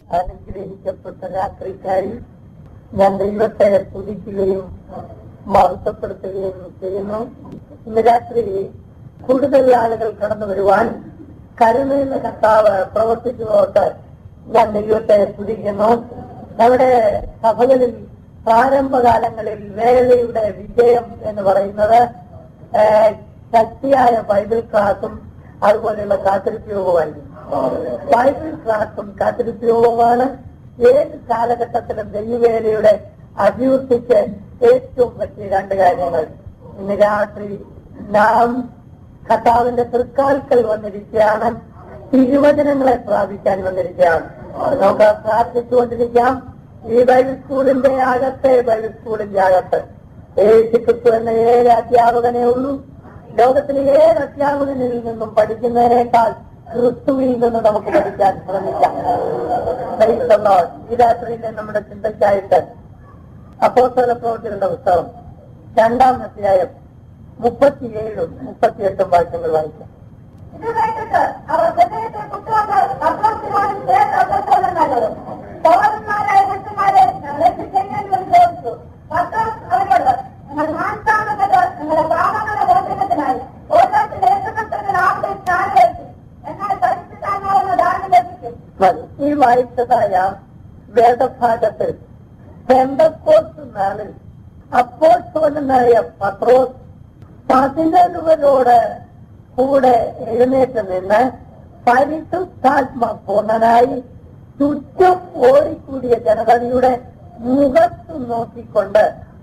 അനുഗ്രഹിക്കപ്പെട്ട രാത്രിക്കായി ഞാൻ ദൈവത്തെ സ്തുതിക്കുകയും മഹത്വപ്പെടുത്തുകയും ചെയ്യുന്നു ഇന്ന് രാത്രി കൂടുതൽ ആളുകൾ കടന്നു വരുവാൻ കരുണയുള്ള കർത്താവ് പ്രവർത്തിച്ചുകൊണ്ട് ഞാൻ ദൈവത്തെ സ്തുതിക്കുന്നു നമ്മുടെ സഭകളിൽ പ്രാരംഭകാലങ്ങളിൽ വേലയുടെ വിജയം എന്ന് പറയുന്നത് ഏഹ്, ശക്തിയായ ബൈബിൾ ക്ലാസും അതുപോലെയുള്ള കാത്തിരിപ്പയോഗമായിരുന്നു ബൈബിൾ ക്ലാസും കാത്തിരിപ്പയോഗമാണ് ഏത് കാലഘട്ടത്തിലും ദൈവവേലയുടെ അഭിവൃദ്ധിക്ക് ഏറ്റവും പറ്റിയ രണ്ട് കാര്യങ്ങൾ ഇന്ന് രാത്രി നാം കർത്താവിന്റെ തൃക്കാൽക്കൽ വന്നിരിക്കുകയാണ് തിരുവചനങ്ങളെ പ്രാപിക്കാൻ വന്നിരിക്കുകയാണ് നമുക്ക് പ്രാർത്ഥിച്ചുകൊണ്ടിരിക്കാം ഈ ബൈബിൾ സ്കൂളിന്റെ അകത്തെ ബൈബിൾ സ്കൂളിന്റെ അകത്ത് യേശു ക്രിസ്തു എന്ന ഏഴ് അധ്യാപകനേ ഉള്ളൂ ലോകത്തിലെ ഏത് അധ്യാപകനിൽ നിന്നും പഠിക്കുന്നതിനേക്കാൾ ക്രിസ്തുവിൽ നിന്ന് നമുക്ക് പഠിക്കാൻ ശ്രമിക്കാം Praise the Lord. ഈ രാത്രിയിലെ നമ്മുടെ ചിന്തയ്ക്കായിട്ട് അപ്പോസ്തല പ്രവർത്തികളുടെ പുസ്തകം രണ്ടാം അധ്യായം മുപ്പത്തിയേഴും മുപ്പത്തിയെട്ടും വാക്യങ്ങൾ വായിക്കാം ഇത് കേട്ടിട്ട് അവർ ഹൃദയത്തെ കുത്തുകൊണ്ട് പത്രോസിനോടും ചേർത്ത് അപ്പോസ്തലന്മാരോടും പൗരന്മാരായ പുരുഷന്മാരെ ഞങ്ങളെ ശിക്ഷിക്കണമെന്ന് ചോദിച്ചു പത്രോസ് അവരോട് നിങ്ങൾ മാനസാന്തരപ്പെട്ട് നിങ്ങളുടെ പാപങ്ങളുടെ മോചനത്തിനായി ഓരോരുത്തർ യേശുക്രിസ്തുവിന്റെ നാമത്തിൽ സ്നാനം കഴിച്ചു എന്നാൽ പരിശുദ്ധാത്മാവെന്ന ദാനം ലഭിക്കും മതി. ഈ വായിച്ചതായ വേദഭാഗത്തിൽ പെന്തക്കോസ് നാളിൽ അപ്പോസ്തലനായ പത്രോസ് പതിനെഴുവരോട് കൂടെ എഴുന്നേറ്റ് നിന്ന് പരിശുദ്ധാത്മ പൂർണ്ണനായി ചുറ്റും ഓടിക്കൂടിയ ജനതയുടെ മുഖത്ത് നോക്കിക്കൊണ്ട്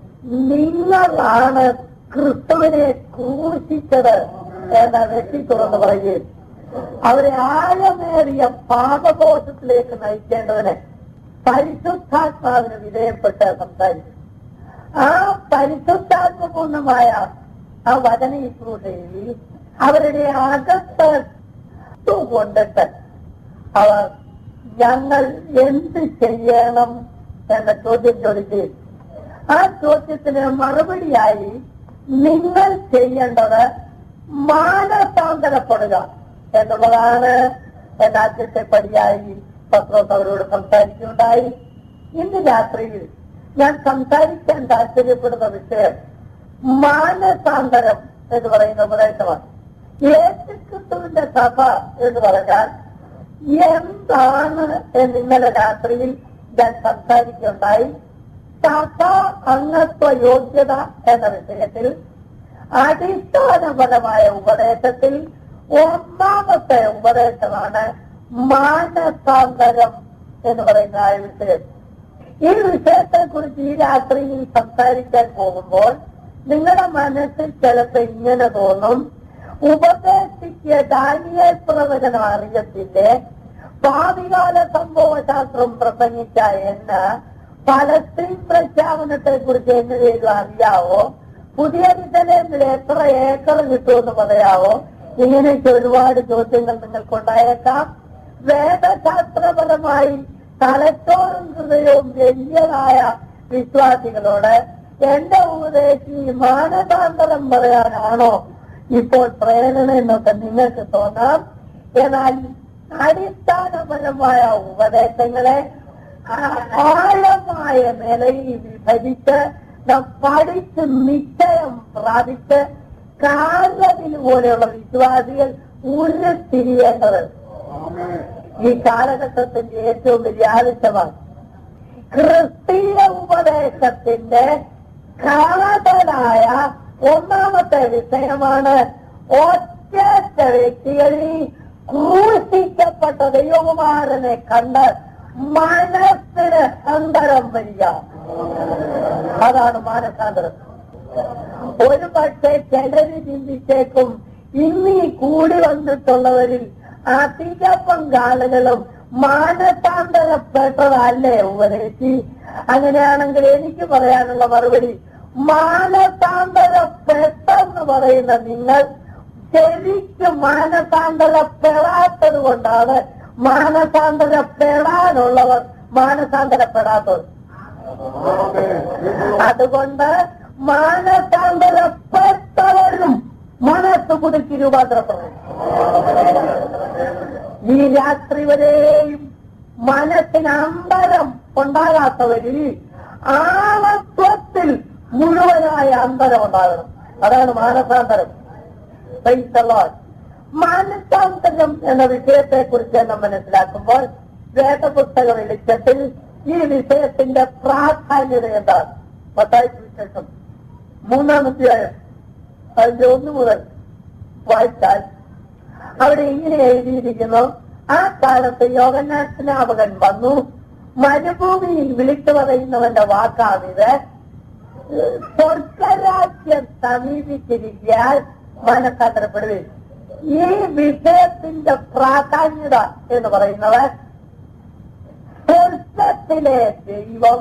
നിങ്ങളാണ് ക്രിസ്തുവിനെ ക്രൂശിച്ചത് എന്ന വ്യക്തി തുറന്നു പറയുകയും അവരെ ആഴമേറിയ പാപബോധത്തിലേക്ക് നയിക്കേണ്ടതിന് പരിശുദ്ധാത്മാവിന് വിധേയപ്പെട്ട് സംസാരിച്ചു ആ പരിശുദ്ധാത്മപൂർണമായ ആ വചന ശുശ്രൂഷയിൽ അവരുടെ അകത്ത് കൊണ്ടിട്ട് അവർ ഞങ്ങൾ എന്ത് ചെയ്യണം എന്ന ചോദ്യം ചോദിക്കുകയും ആ ചോദ്യത്തിന് മറുപടിയായി നിങ്ങൾ ചെയ്യേണ്ടത് മാനസാന്തരപ്പെടുക എന്നുള്ളതാണ് എന്റെ ആദ്യത്തെ പടിയായി പത്രോസ് അവരോട് സംസാരിക്കുകയുണ്ടായി ഇന്ന് രാത്രിയിൽ ഞാൻ സംസാരിക്കാൻ താല്പര്യപ്പെടുന്ന വിഷയം മാനസാന്തരം എന്ന് പറയുന്ന ഉപദേശമാണ് യേശുക്രിസ്തുവിന്റെ സഭ എന്ന് പറഞ്ഞാൽ എന്താണ് എന്ന് ഇന്നലെ രാത്രിയിൽ ഞാൻ സംസാരിക്കുകയുണ്ടായി സഭ അംഗത്വ യോഗ്യത എന്ന വിഷയത്തിൽ അടിസ്ഥാനപരമായ ഉപദേശത്തിൽ ഒന്നാമത്തെ ഉപദേശമാണ് മാനസാന്തരം എന്ന് പറയുന്ന ആ വിഷയം ഈ വിഷയത്തെ കുറിച്ച് ഈ രാത്രിയിൽ സംസാരിക്കാൻ പോകുമ്പോൾ നിങ്ങളുടെ മനസ്സിൽ ചിലപ്പോ ഇങ്ങനെ തോന്നും ഉപദേശിക്ക് ദാനിയേൽ പ്രവചനം അറിയത്തില്ലേ ഭാവികാല സംഭവശാസ്ത്രം പ്രസംഗിച്ച എന്നെ പലസ്തീൻ പ്രഖ്യാപനത്തെ കുറിച്ച് എങ്ങനെയും അറിയാവോ പുതിയ വിദ്യാലയത്തിൽ എത്ര ഏക്കർ കിട്ടുമെന്ന് പറയാവോ ഇങ്ങനെയൊക്കെ ഒരുപാട് ചോദ്യങ്ങൾ നിങ്ങൾക്കുണ്ടായേക്കാം വേദശാസ്ത്രപരമായി തലച്ചോറും ഹൃദയവും വലിയതായ വിശ്വാസികളോട് എന്റെ ഉപദേശി മാനസാന്തരം പറയാനാണോ ഇപ്പോൾ പ്രേരണ എന്നൊക്കെ നിങ്ങൾക്ക് തോന്നാം എന്നാൽ അടിസ്ഥാനപരമായ ഉപദേശങ്ങളെ ആ- ആഴമായ നിലയിൽ വിഭജിച്ച് നാം പഠിച്ച് നിശ്ചയം പ്രാപിച്ച് കാലത്തിൽ പോലെയുള്ള വിശ്വാസികൾ ഉരുത്തിരിയേണ്ടത് ഈ കാലഘട്ടത്തിന്റെ ഏറ്റവും വലിയ ആവശ്യമാണ് ക്രിസ്തീയ ഉപദേശത്തിന്റെ കാതലായ ഒന്നാമത്തെ വിഷയമാണ് ഒറ്റ വ്യക്തികളിൽ ക്രൂശിക്കപ്പെട്ട ദൈവകുമാരനെ കണ്ട് മനസ്സിന് അന്തരം വരിക അതാണ് മാനസാന്തരം ഒരു പക്ഷേ ചിലര് ചിന്തിച്ചേക്കും ഇന്നീ കൂടി വന്നിട്ടുള്ളവരിൽ അധിക പങ്കാളികളും മാനസാന്തരപ്പെട്ടതല്ലേ ഉപദേശി അങ്ങനെയാണെങ്കിൽ എനിക്ക് പറയാനുള്ള മറുപടി മാനസാന്തരപ്പെട്ടെന്ന് പറയുന്ന നിങ്ങൾ ശരിക്കും മാനസാന്തരപ്പെടാത്തത് കൊണ്ടാണ് മാനസാന്തരപ്പെടാനുള്ളവർ മാനസാന്തരപ്പെടാത്തത് അതുകൊണ്ട് മാനസാന്തരപ്പെട്ടവരും മനസ്സ് പുതുക്കി രൂപാന്തരപ്പെടും ഈ രാത്രി വരെയും മനസ്സിന് അന്തരം ഉണ്ടാകാത്തവരിൽ ആളത്വത്തിൽ മുഴുവനായ അന്തരം ഉണ്ടാകണം അതാണ് മാനസാന്തരം Praise the Lord. മാനസാന്തരം എന്ന വിഷയത്തെ കുറിച്ച് നാം മനസ്സിലാക്കുമ്പോൾ വേദപുസ്തക വെളിച്ചത്തിൽ ഈ വിഷയത്തിന്റെ പ്രാധാന്യത എന്താണ് പത്തായി വിശേഷം മൂന്നാം അധ്യായം അതിന്റെ ഒന്ന് മുതൽ വായിച്ചാൽ അവിടെ ഇങ്ങനെ എഴുതിയിരിക്കുന്നു ആ കാലത്ത് യോഗനാഥനാമകൻ വന്നു മരുഭൂമിയിൽ വിളിച്ചു പറയുന്നവന്റെ വാക്കാണിത് സ്വർഗരാജ്യം സമീപിച്ചിരിക്കാൻ മനസ്സാന്തരപ്പെടുകയും ഈ വിഷയത്തിന്റെ പ്രാധാന്യത എന്ന് പറയുന്നത് സ്വർഗത്തിലെ ദൈവം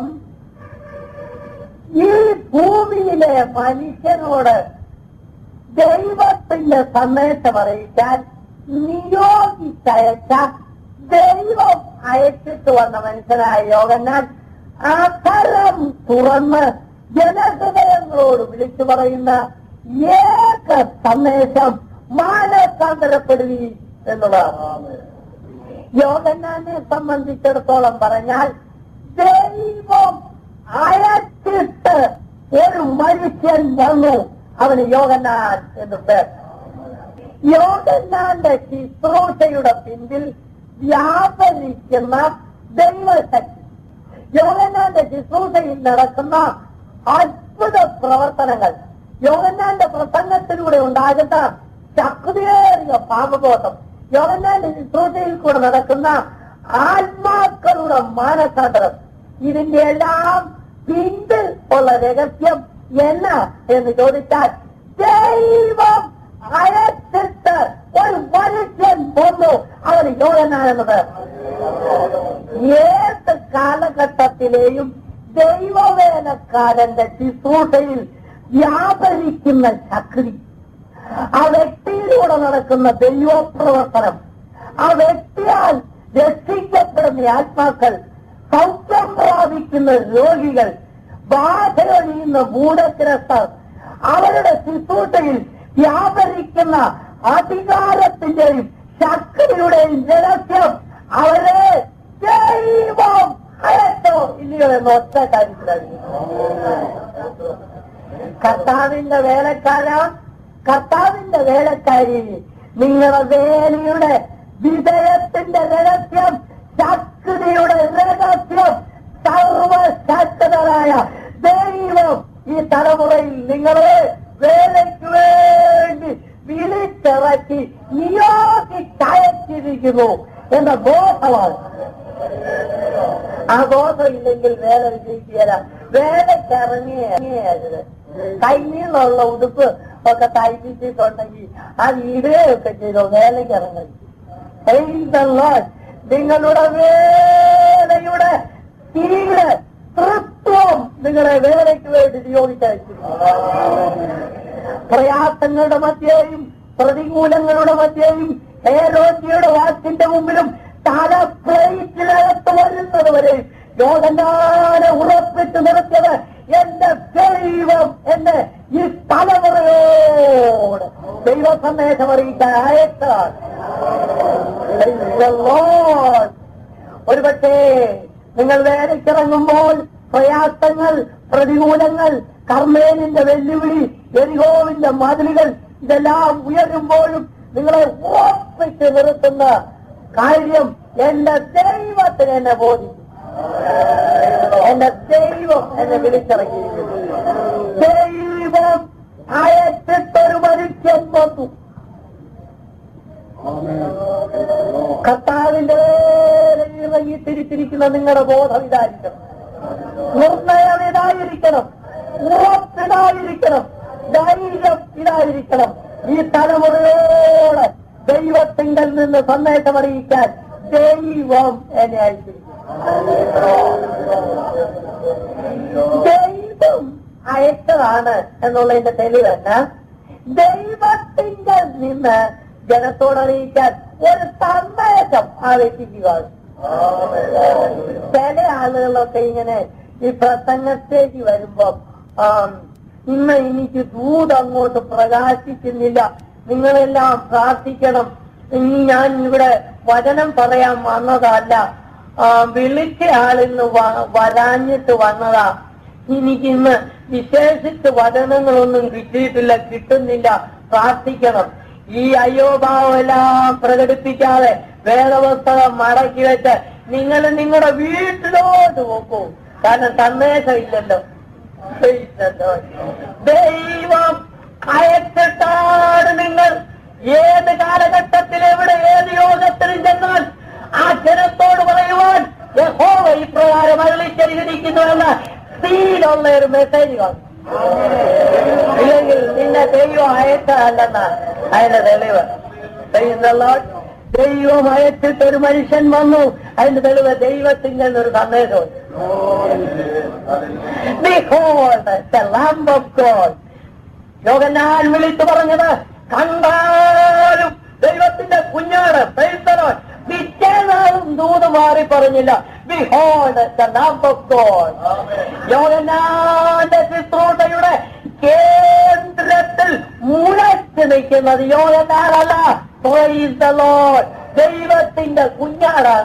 ഈ ഭൂമിയിലെ മനുഷ്യനോട് ദൈവത്തിന്റെ സന്ദേശം അറിയിക്കാൻ നിയോഗിച്ചയച്ച ദൈവം അയച്ചിട്ട് വന്ന മനുഷ്യനായ യോഗനാൽ അകലം തുറന്ന് ജനഹൃദയങ്ങളോട് വിളിച്ചു പറയുന്ന ഏക സന്ദേശം മാനസാന്തരപ്പെടുകയും എന്നുള്ളതാണ് യോഗന്നാനെ സംബന്ധിച്ചിടത്തോളം പറഞ്ഞാൽ ദൈവം അയച്ചിട്ട് ഒരു മനുഷ്യൻ വന്നു അവന് യോഗന്നാൻ എന്ന് പേർ യോഗന്നാന്റെ ശുശ്രൂഷയുടെ പിന്നിൽ വ്യാപരിക്കുന്ന ദൈവശക്തി യോഗന്നാന്റെ ശുശ്രൂഷയിൽ നടക്കുന്ന അത്ഭുത പ്രവർത്തനങ്ങൾ യോഗന്നാന്റെ പ്രസംഗത്തിലൂടെ ഉണ്ടാകുന്ന ശക്തിയേറിയ പാപബോധം യോഗന്നാന്റെ ശുശ്രൂഷയിൽ കൂടെ നടക്കുന്ന ആത്മാക്കളുടെ മാനസാന്തരം ഇതിന്റെ എല്ലാം പിന്നിൽ ഉള്ള രഹസ്യം എന്നാ എന്ന് ചോദിച്ചാൽ ദൈവം അയച്ചിട്ട് ഒരു മനുഷ്യൻ വന്നു അവന് യോഗനാണെന്നത് ഏത് കാലഘട്ടത്തിലെയും ദൈവവേലക്കാരന്റെ ശുശ്രൂഷയിൽ വ്യാപരിക്കുന്ന ശക്തി ആ വ്യക്തിയിലൂടെ നടക്കുന്ന ദൈവപ്രവർത്തനം ആ വ്യക്തിയാൽ രക്ഷിക്കപ്പെടുന്ന ആത്മാക്കൾ സൗഖ്യം പ്രാപിക്കുന്ന രോഗികൾ ബാധയൊഴിയുന്ന മൂഢഗ്രസ്തർ അവരുടെ ശുശ്രൂഷയിൽ വ്യാപരിക്കുന്ന അധികാരത്തിന്റെയും ശക്തിയുടെയും രഹസ്യം അവരെ ദൈവം അയച്ചോ ഇല്ലയോ എന്ന് ഒറ്റ കാര്യത്തിലായിരുന്നു കർത്താവിന്റെ വേലക്കാര കർത്താവിന്റെ വേലക്കാരി നിങ്ങളുടെ വേലയുടെ വിജയത്തിന്റെ രഹസ്യം ശക്തിയുടെ രഹസ്യം സർവശക്തനായ ദൈവം ഈ തലമുറയിൽ നിങ്ങളെ വേലയ്ക്ക് വേണ്ടി വിളിച്ചിറക്കി നിയോഗിച്ചയച്ചിരിക്കുന്നു എന്ന ബോധമാണ് ആ ബോധം ഇല്ലെങ്കിൽ വേല വിജയിക്കുകയില്ല വേലയ്ക്ക് ഇറങ്ങിയത് കയ്യിലുള്ള ഉടുപ്പ് ഒക്കെ തയ്പ്പിച്ചിട്ടുണ്ടെങ്കിൽ അത് ഇടുകയൊക്കെ ചെയ്തോ വേലയ്ക്ക് ഇറങ്ങി Praise the Lord. നിങ്ങളുടെ വേലയുടെ കീഴ് തൃത്വം നിങ്ങളെ വേലയ്ക്ക് വേണ്ടി നിയോഗിച്ചു പ്രയാസങ്ങളുടെ മധ്യേയും പ്രതികൂലങ്ങളുടെ മധ്യേയും ഏരോജിയുടെ വാക്കിന്റെ മുമ്പിലും തല പ്ലേറ്റിനകത്ത് വരുന്നത് വരെ യോഗനാനെ ഉറപ്പിച്ചു നിർത്തിയത് എന്റെ ദൈവം എന്നെ ഈ തലമുറയോട് ദൈവ സന്ദേശം അറിയിക്കാൻ അയച്ചതാണ് Praise the Lord. ഒരുപക്ഷേ നിങ്ങൾ വേലയ്ക്കിറങ്ങുമ്പോൾ പ്രയാസങ്ങൾ പ്രതികൂലങ്ങൾ കർമ്മേലിന്റെ വെല്ലുവിളി എരിഹോവിന്റെ മതിലുകൾ ഇതെല്ലാം ഉയരുമ്പോഴും നിങ്ങളെ ഉറപ്പിച്ച് നിർത്തുന്ന കാര്യം എന്റെ ദൈവത്തിന് എന്നെ ബോധിക്കും എന്റെ ദൈവം എന്നെ വിളിച്ചിറങ്ങിയിരിക്കുന്നു ദൈവം അയച്ചിട്ടൊരു മനുഷ്യൻ വന്നു കർത്താവിന്റെ വേലയിൽ ഇറങ്ങി തിരിച്ചിരിക്കുന്ന നിങ്ങളുടെ ബോധം ഇതായിരിക്കണം നിർണയം ഇതായിരിക്കണം ഉറപ്പിതായിരിക്കണം ധൈര്യം ഇതായിരിക്കണം ഈ തലമുറയോട് ദൈവത്തിങ്കൽ നിന്ന് സന്ദേശം അറിയിക്കാൻ ദൈവം എന്നെ അയച്ചിരിക്കുന്നു ദൈവം അയച്ചതാണ് എന്നുള്ളതിന്റെ തെളിവെന്ന് ദൈവത്തിങ്കൽ നിന്ന് ജനത്തോട് അറിയിക്കാൻ ഒരു സന്ദേശം ആ വ്യക്തിക്കുക ചില ആളുകളൊക്കെ ഇങ്ങനെ ഈ പ്രസംഗത്തേക്ക് വരുമ്പോ ആം, ഇന്ന് എനിക്ക് ദൂത് അങ്ങോട്ട് പ്രകാശിക്കുന്നില്ല നിങ്ങളെല്ലാം പ്രാർത്ഥിക്കണം ഇനി ഞാൻ ഇവിടെ വചനം പറയാൻ വന്നതല്ല ആ, വിളിച്ച ആളിന്ന് വ- വരാഞ്ഞിട്ട് വന്നതാ എനിക്കിന്ന് വിശേഷിച്ച് വചനങ്ങളൊന്നും കിട്ടിയിട്ടില്ല കിട്ടുന്നില്ല പ്രാർത്ഥിക്കണം ഈ അയ്യോഭാവം എല്ലാം പ്രകടിപ്പിക്കാതെ വേദപുസ്തകം മടക്കി വെച്ച് നിങ്ങൾ നിങ്ങളുടെ വീട്ടിലോട്ട് പോക്കൂ കാരണം സന്ദേശം ഇല്ലല്ലോ ദൈവം അയച്ചിട്ടാണ് നിങ്ങൾ ഏത് കാലഘട്ടത്തിൽ എവിടെ ഏത് യോഗത്തിലും ചെന്നാൽ ആ ജനത്തോട് പറയുവാൻ യഹോവ ഇപ്രകാരം അരളിച്ചിരിക്കുന്നുവെന്ന് സീലുള്ള ഒരു മെസ്സേജ് കാണും ഇല്ലെങ്കിൽ നിന്നെ ദൈവം അയച്ചതല്ലെന്നാണ് അതിന്റെ തെളിവ് Praise the Lord. ദൈവം അയച്ചിട്ട് ഒരു മനുഷ്യൻ വന്നു അതിന്റെ തെളിവ് ദൈവത്തിന്റെ ഒരു സന്ദേശമുണ്ട് Behold the Lamb of God. യോഗനാൻ വിളിച്ചു പറഞ്ഞത് കണ്ടാലും ദൈവത്തിന്റെ കുഞ്ഞാണ് പ്രൈസ്തലോൻ പിറ്റേനാളും ദൂത് മാറി പറഞ്ഞില്ല behold the lamb of God യോഗനാന്റെ ശുശ്രൂഷയുടെ കേന്ദ്രത്തിൽ മുഴച്ചു നിൽക്കുന്നത് യോഗനാനല്ല പ്രൈസ് ദ ലോർഡ് ദൈവത്തിന്റെ കുഞ്ഞാടാണ്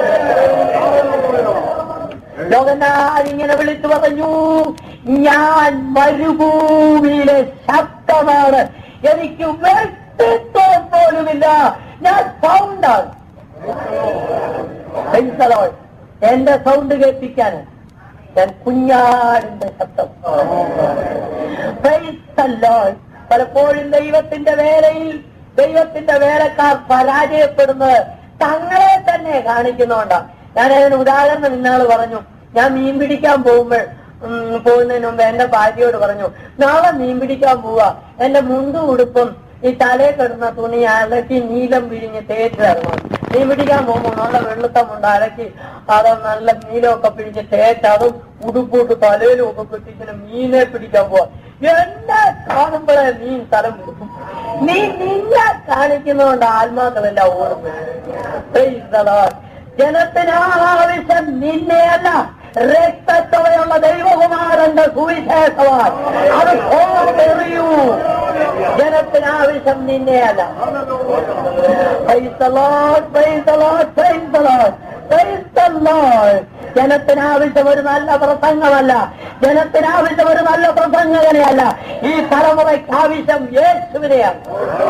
യോഗനാൻ ഇങ്ങനെ വിളിച്ചു പറഞ്ഞു ഞാൻ മരുഭൂമിയിലെ ശബ്ദമാണ് എനിക്ക് വ്യക്തിത്വം പോലുമില്ല ഞാൻ സൗണ്ടാണ് Praise the Lord. എന്റെ സൗണ്ട് കേൾപ്പിക്കാൻ ഞാൻ കുഞ്ഞാടിന്റെ ശബ്ദം Praise the Lord. പലപ്പോഴും ദൈവത്തിന്റെ വേലയിൽ ദൈവത്തിന്റെ വേലക്കാർ പരാജയപ്പെടുന്നത് തങ്ങളെ തന്നെ കാണിക്കുന്നുണ്ടാണ് ഞാൻ അതിന് ഉദാഹരണം ഇന്നാള് പറഞ്ഞു ഞാൻ മീൻ പിടിക്കാൻ പോകുമ്പോൾ ഉം, പോകുന്നതിന് മുമ്പ് എന്റെ ഭാര്യയോട് പറഞ്ഞു നാളെ മീൻ പിടിക്കാൻ പോവാ എന്റെ മുണ്ടും ഉടുപ്പും ഈ തലയിൽ കിടന്ന തുണി അലക്കി നീലം പിരിഞ്ഞ് തേച്ച് തരണം മീൻ പിടിക്കാൻ പോകുമ്പോൾ നല്ല വെളുത്തമുണ്ട് അലക്കി അത് നല്ല നീലമൊക്കെ പിടിച്ച് തേച്ച് അതും ഉടുപ്പിട്ട് തലയിലും ഒക്കെ കെട്ടിച്ചിട്ട് മീനെ പിടിക്കാൻ പോവാ എന്നെ കാണുമ്പോഴേ മീൻ സ്ഥലം കൊടുക്കും നീ നിന്നെ കാണിക്കുന്നതുകൊണ്ട് ആത്മാക്കളെല്ലാം ഓടുന്നു Praise the Lord. ജനത്തിന് ആവശ്യം നിന്നെയല്ല രക്തത്തോടെയുള്ള ദൈവകുമാരന്റെ സുവിശേഷമാണ് അത് ഓർത്തെറിയൂ ജനത്തിന് ആവശ്യം നിന്നെയല്ല Praise the Lord, praise the Lord, praise the Lord, praise the Lord. ജനത്തിന് ആവശ്യം ഒരു നല്ല പ്രസംഗമല്ല ജനത്തിന് ആവശ്യം ഒരു നല്ല പ്രസംഗകനെയല്ല ഈ തലമുറയ്ക്ക് ആവശ്യം യേശുവിനെയാണ്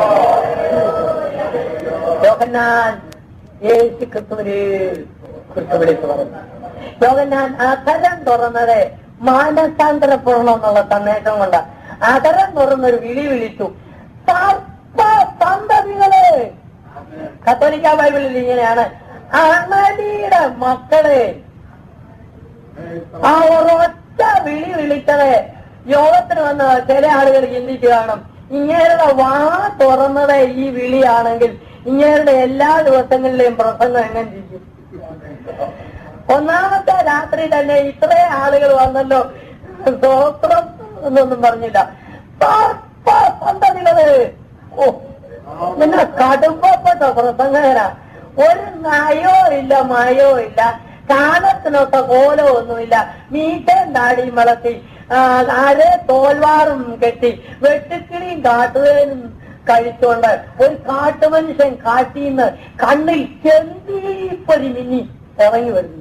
യോഹന്നാൻ യേശു ക്രിസ്തുവിനെ കുറിച്ച് വിളിച്ചു പറഞ്ഞു യോഹന്നാൻ അകരം തുറന്നത് മാനസാന്തരപ്പെടണം എന്നുള്ള സന്ദേശം കൊണ്ട് അകരം തുറന്നൊരു വിളി വിളിച്ചു സർപ്പ സന്തതികളെ കത്തോലിക്ക ബൈബിളിൽ ഇങ്ങനെയാണ് അണലിയുടെ മക്കളെ ആ ഒരൊറ്റ വിളി വിളിച്ചത് യോഗത്തിന് വന്ന ചില ആളുകൾ ചിന്തിച്ചു കാണും ഇങ്ങേരുടെ വാ തുറന്നത് ഈ വിളിയാണെങ്കിൽ ഇങ്ങേരുടെ എല്ലാ ദിവസങ്ങളിലെയും പ്രസംഗം എങ്ങനെ ചെയ്യും ഒന്നാമത്തെ രാത്രി തന്നെ ഇത്രയും ആളുകൾ വന്നല്ലോ സ്തോത്രം എന്നൊന്നും പറഞ്ഞില്ല സർപ്പ സന്തതികള് ഓ നിന്നെ കടുപ്പപ്പെട്ട പ്രസംഗകരാ ഒരു നയോ ഇല്ല മയോ ഇല്ല കാലത്തിനൊത്ത കോലോ ഒന്നുമില്ല മീറ്റയും താടിയും വളർത്തി ആ, അരെ തോൽവാറും കെട്ടി വെട്ടുക്കിളിയും കാട്ടുവേനും കഴിച്ചുകൊണ്ട് ഒരു കാട്ടുമനുഷ്യൻ കാട്ടിന്ന് കണ്ണിൽ ചെന്തീപ്പൊരി മിന്നി ഇറങ്ങി വരുന്നു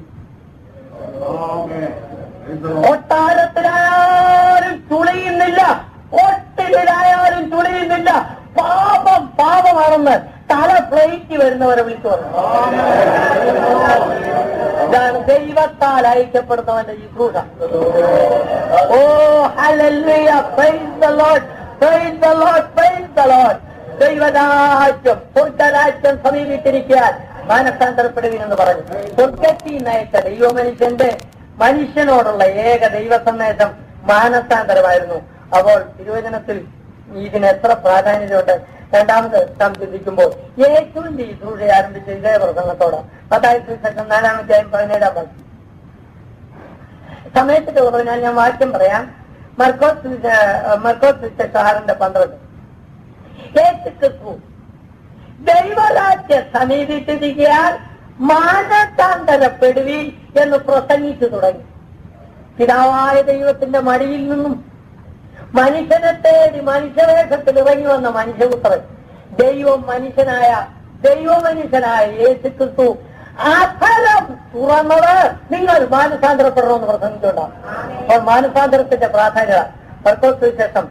കൊട്ടാരത്തിലായാലും തുളിയുന്നില്ല ഒട്ടിലായാലും തുളിയുന്നില്ല പാപം പാപമാണെന്ന് തല പ്ലേറ്റ് വരുന്നവരെ വിളിച്ചു പറഞ്ഞു ഇതാണ് ദൈവത്താൽ അയക്കപ്പെടുന്നവന്റെ ശുശ്രൂഷ oh hallelujah praise the Lord praise the Lord praise the Lord ദൈവരാജ്യം സ്വർഗരാജ്യം സമീപിച്ചിരിക്കാൻ മാനസാന്തരപ്പെടുവിനെന്ന് പറഞ്ഞു സ്വർഗത്തിൽ നയിച്ച ദൈവമനുഷ്യന്റെ മനുഷ്യനോടുള്ള ഏക ദൈവ സന്ദേശം മാനസാന്തരമായിരുന്നു അപ്പോൾ തിരുവചനത്തിൽ ഇതിന് എത്ര പ്രാധാന്യതയുണ്ട് രണ്ടാമത് നാം ചിന്തിക്കുമ്പോൾ യേശുവിന്റെ ഈ സൂഴ ആരംഭിച്ച ഇതേ പ്രസംഗത്തോട് പത്തായിരത്തി സെക്ഷൻ നാലാമത്തെ അധ്യായം പതിനേഴാം വാക്യം സമയത്തിന്റെ പറഞ്ഞാൽ ഞാൻ വാക്യം പറയാം മർക്കോസ് വിശ- മർക്കോസ് വിശേഷാറിന്റെ പന്ത്രണ്ട് യേശു ക്രിസ്തു ദൈവരാജ്യം സമീപിച്ചിരിക്കാൻ മാനസാന്തരപ്പെടുവി എന്ന് പ്രസംഗിച്ചു തുടങ്ങി പിതാവായ ദൈവത്തിന്റെ മടിയിൽ നിന്നും മനുഷ്യനെ തേടി മനുഷ്യവേഷത്തിൽ ഇറങ്ങി വന്ന മനുഷ്യപുത്രൻ ദൈവം മനുഷ്യനായ ദൈവമനുഷ്യനായ യേശു ക്രിസ്തു അധരം തുറന്നത് നിങ്ങൾ മാനസാന്തരപ്പെടണമെന്ന് പ്രസംഗിച്ചുകൊണ്ടാണ് അപ്പോൾ മാനസാന്തരത്തിന്റെ പ്രാധാന്യത പർക്കോസ് ശേഷം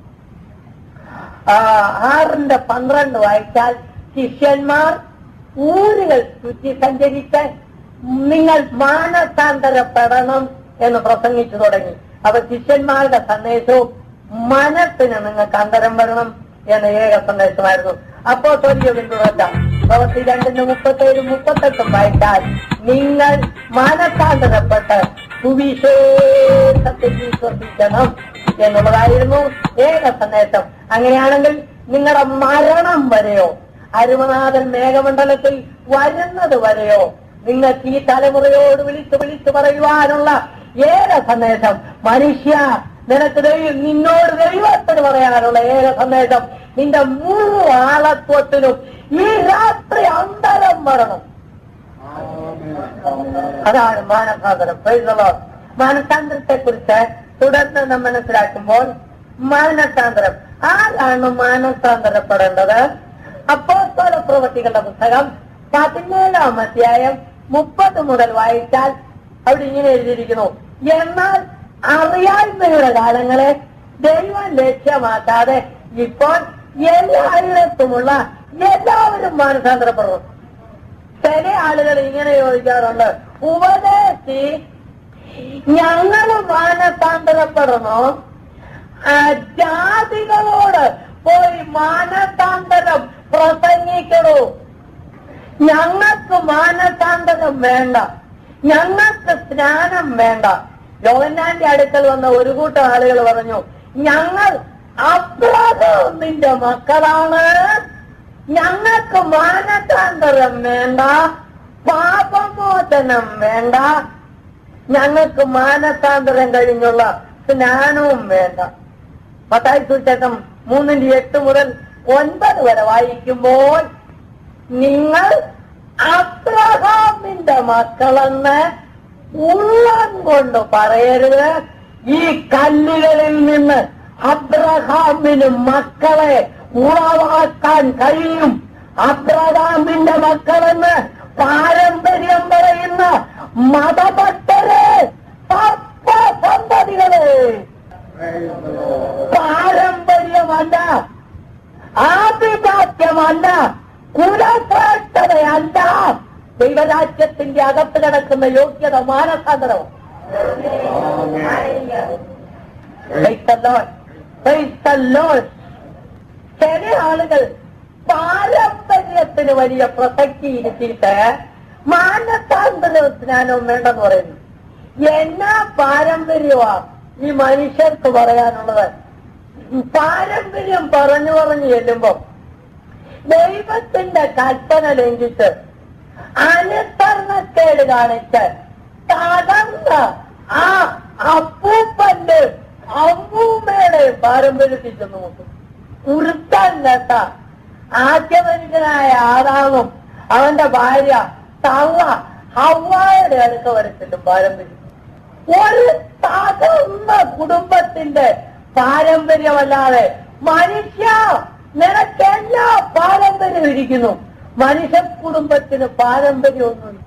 ആറിന്റെ പന്ത്രണ്ട് വായിച്ചാൽ ശിഷ്യന്മാർ ഊരുകൾ ചുറ്റി സഞ്ചരിച്ച് നിങ്ങൾ മാനസാന്തരപ്പെടണം എന്ന് പ്രസംഗിച്ചു തുടങ്ങി അപ്പൊ ശിഷ്യന്മാരുടെ സന്ദേശവും മനസ്സിന് നിങ്ങൾക്ക് അന്തരം വരണം എന്ന ഏക സന്ദേശമായിരുന്നു അപ്പോ തൊലിയ പിന്തുടർച്ച പ്രവൃത്തി രണ്ടിന് മുപ്പത്തേഴ് മുപ്പത്തെട്ടും വായിച്ചാൽ നിങ്ങൾ മാനസാന്തരപ്പെട്ട് സുവിശേഷത്തിൽ വിശ്വസിക്കണം എന്നുള്ളതായിരുന്നു ഏക സന്ദേശം അങ്ങനെയാണെങ്കിൽ നിങ്ങളുടെ മരണം വരെയോ അരുമനാഥൻ മേഘമണ്ഡലത്തിൽ വരുന്നത് വരെയോ നിങ്ങൾക്ക് ഈ തലമുറയോട് വിളിച്ച് വിളിച്ച് പറയുവാനുള്ള ഏക സന്ദേശം മനുഷ്യ നിനക്ക് ദൈവം നിന്നോട് ദൈവത്തിന് പറയാനുള്ള ഏക സന്ദേശം നിന്റെ മുഴു ആളത്വത്തിനും ഈ രാത്രി അന്തരം വരണം അതാണ് മാനസാന്തരം Praise the Lord. മാനസാന്തരത്തെ കുറിച്ച് തുടർന്ന് നാം മനസ്സിലാക്കുമ്പോൾ മാനസാന്തരം ആരാണ് മാനസാന്തരപ്പെടേണ്ടത് അപ്പോസ്തല പ്രവൃത്തികളുടെ പുസ്തകം പതിനേഴാം അധ്യായം മുപ്പത് മുതൽ വായിച്ചാൽ അവിടെ ഇങ്ങനെ എഴുതിയിരിക്കുന്നു എന്നാൽ അറിയായ്മയുടെ കാലങ്ങളെ ദൈവം ലക്ഷ്യമാക്കാതെ ഇപ്പോൾ എല്ലായിടത്തുമുള്ള എല്ലാവരും മാനസാന്തരപ്പെടുന്നു ചില ആളുകൾ ഇങ്ങനെ ചോദിക്കാറുണ്ട് ഉപദേശി ഞങ്ങൾ മാനസാന്തരപ്പെടണോ ആ, ജാതികളോട് പോയി മാനസാന്തരം പ്രസംഗിക്കണോ ഞങ്ങൾക്ക് മാനസാന്തരം വേണ്ട ഞങ്ങൾക്ക് സ്നാനം വേണ്ട യോഹന്നാന്റെ അടുക്കൽ വന്ന ഒരു കൂട്ടം ആളുകൾ പറഞ്ഞു ഞങ്ങൾ അബ്രഹാമിന്റെ മക്കളാണ് ഞങ്ങൾക്ക് മാനസാന്തരം വേണ്ട പാപമോചനം വേണ്ട ഞങ്ങൾക്ക് മാനസാന്തരം കഴിഞ്ഞുള്ള സ്നാനവും വേണ്ട മത്തായി സുശേഷം മൂന്നിന്റെ എട്ട് മുതൽ ഒൻപത് വരെ വായിക്കുമ്പോൾ നിങ്ങൾ അബ്രഹാമിന്റെ മക്കളെന്ന് ഉള്ളം കൊണ്ട് പറയരുത് ഈ കല്ലുകളിൽ നിന്ന് അബ്രഹാമിന് മക്കളെ ഉളവാക്കാൻ കഴിയും അബ്രഹാമിന്റെ മക്കളെന്ന് പാരമ്പര്യം പറയുന്ന മതഭക്തരെ സന്തതികളെ പാരമ്പര്യമല്ല ആധിപത്യമല്ല കുലശ്രേഷ്ഠതയല്ല ദൈവരാജ്യത്തിന്റെ അകത്ത് കിടക്കുന്ന യോഗ്യത മാനസാന്തരം ചില ആളുകൾ പാരമ്പര്യത്തിന് വലിയ പ്രസക്തി ഇരുത്തിയിട്ട് മാനസാന്തര സ്നാനവും വേണ്ടെന്ന് പറയുന്നു എന്നാ പാരമ്പര്യമാ ഈ മനുഷ്യർക്ക് പറയാനുള്ളത് പാരമ്പര്യം പറഞ്ഞു പറഞ്ഞു ചെല്ലുമ്പോ ദൈവത്തിന്റെ കൽപ്പന ലംഘിച്ച് അനുസരണക്കേട് കാണിച്ച് തകർന്ന ആ അപ്പൂപ്പന്റെ അമ്മൂമ്മയുടെ പാരമ്പര്യത്തിൽ ചെന്ന് നോക്കും ഉരുത്താൻ കേട്ട ആദ്യമനുഷ്യനായ ആദാമും അവന്റെ ഭാര്യ തവ ഹവായുടെ അടുക്ക വരച്ചിട്ടും പാരമ്പര്യം ഒരു തകർന്ന കുടുംബത്തിന്റെ പാരമ്പര്യമല്ലാതെ മനുഷ്യ നിനക്ക് എല്ലാ പാരമ്പര്യവും ഇരിക്കുന്നു മനുഷ്യ കുടുംബത്തിന് പാരമ്പര്യമൊന്നും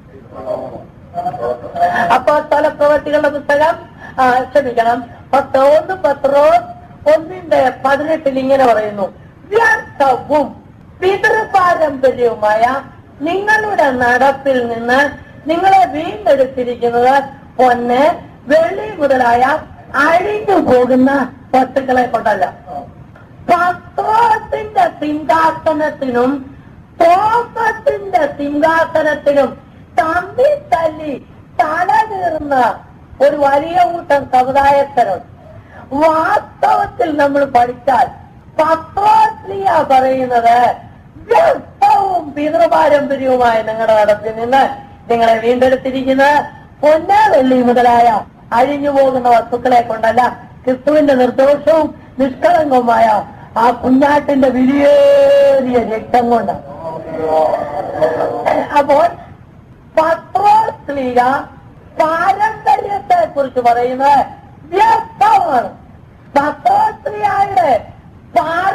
അപ്പൊ സ്ഥല പ്രവർത്തികളുടെ പുസ്തകം ആ, ക്ഷമിക്കണം പത്ത് ഒന്ന് പത്രോ ഒന്നിന്റെ പതിനെട്ടിൽ ഇങ്ങനെ പറയുന്നു വ്യർത്ഥവും പിതൃപാരമ്പര്യവുമായ നിങ്ങളുടെ നടപ്പിൽ നിന്ന് നിങ്ങളെ വീണ്ടെടുത്തിരിക്കുന്നത് പൊന്ന് വെള്ളി മുതലായ അഴിഞ്ഞു പോകുന്ന വസ്തുക്കളെ കൊണ്ടല്ല പത്രോസിന്റെ സിംഹാസനത്തിനും തോമസിന്റെ സിംഹാസനത്തിനും തമ്മി തല്ലി തല തീർന്ന ഒരു വലിയ കൂട്ടം സമുദായസ്ഥരുണ്ട് വാസ്തവത്തിൽ നമ്മൾ പഠിച്ചാൽ പത്രോസ്ലിയ പറയുന്നത് വ്യക്തവും പിതൃപാരമ്പര്യവുമായ നിങ്ങളുടെ നടത്തിൽ നിന്ന് നിങ്ങളെ വീണ്ടെടുത്തിരിക്കുന്നത് പൊന്ന വെള്ളി മുതലായ അഴിഞ്ഞു പോകുന്ന വസ്തുക്കളെ കൊണ്ടല്ല ക്രിസ്തുവിന്റെ നിർദോഷവും നിഷ്കളങ്കവുമായ ആ കുഞ്ഞാട്ടിന്റെ വിലയേറിയ രക്തം കൊണ്ടാണ് അപ്പോൾ പത്രോസ്ലിക പാരമ്പര്യത്തെ കുറിച്ച് പറയുന്നത് വ്യക്തമാണ് പത്രോസ്ലിയായുടെ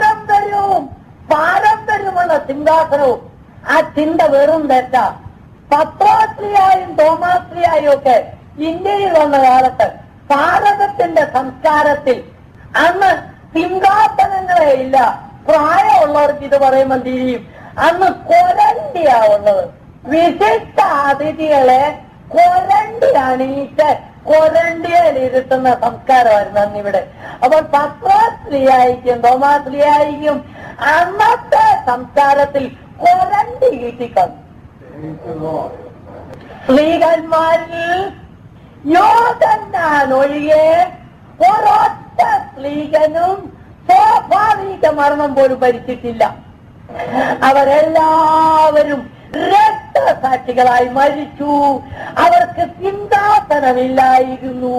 പാരമ്പര്യവും പാരമ്പര്യമുള്ള സിംഹാസനവും ആ ചിന്ത വെറും തെറ്റ പത്രോസ്ലിയായും തോമാസ്ലിയായും ഒക്കെ ഇന്ത്യയിൽ വന്ന കാലത്ത് ഭാരതത്തിന്റെ സംസ്കാരത്തിൽ അന്ന് സിംഹാസനങ്ങളെ ഇല്ല പ്രായമുള്ളവർക്ക് ഇത് പറയുമ്പോൾ തിരിയും അന്ന് കൊരണ്ടിയാ ഉള്ളത് വിശിഷ്ട അതിഥികളെ കൊരണ്ടി അണിയിച്ച് കൊരണ്ടിയിൽ ഇരുത്തുന്ന സംസ്കാരമായിരുന്നു അന്ന് ഇവിടെ അപ്പോൾ പത്രോസ്ലിയായിരിക്കും തോമാസ്ലിയായിരിക്കും അന്നത്തെ സംസ്കാരത്തിൽ കൊരണ്ടി കിട്ടിക്കന്നു സ്ത്രീകന്മാരിൽ യോഗന്നാൻ ഒഴികെ ഒരൊറ്റ സ്ത്രീകനും സ്വാഭാവിക മരണം പോലും ഭരിച്ചിട്ടില്ല അവരെല്ലാവരും രക്തസാക്ഷികളായി മരിച്ചു അവർക്ക് സിംഹാസനമില്ലായിരുന്നു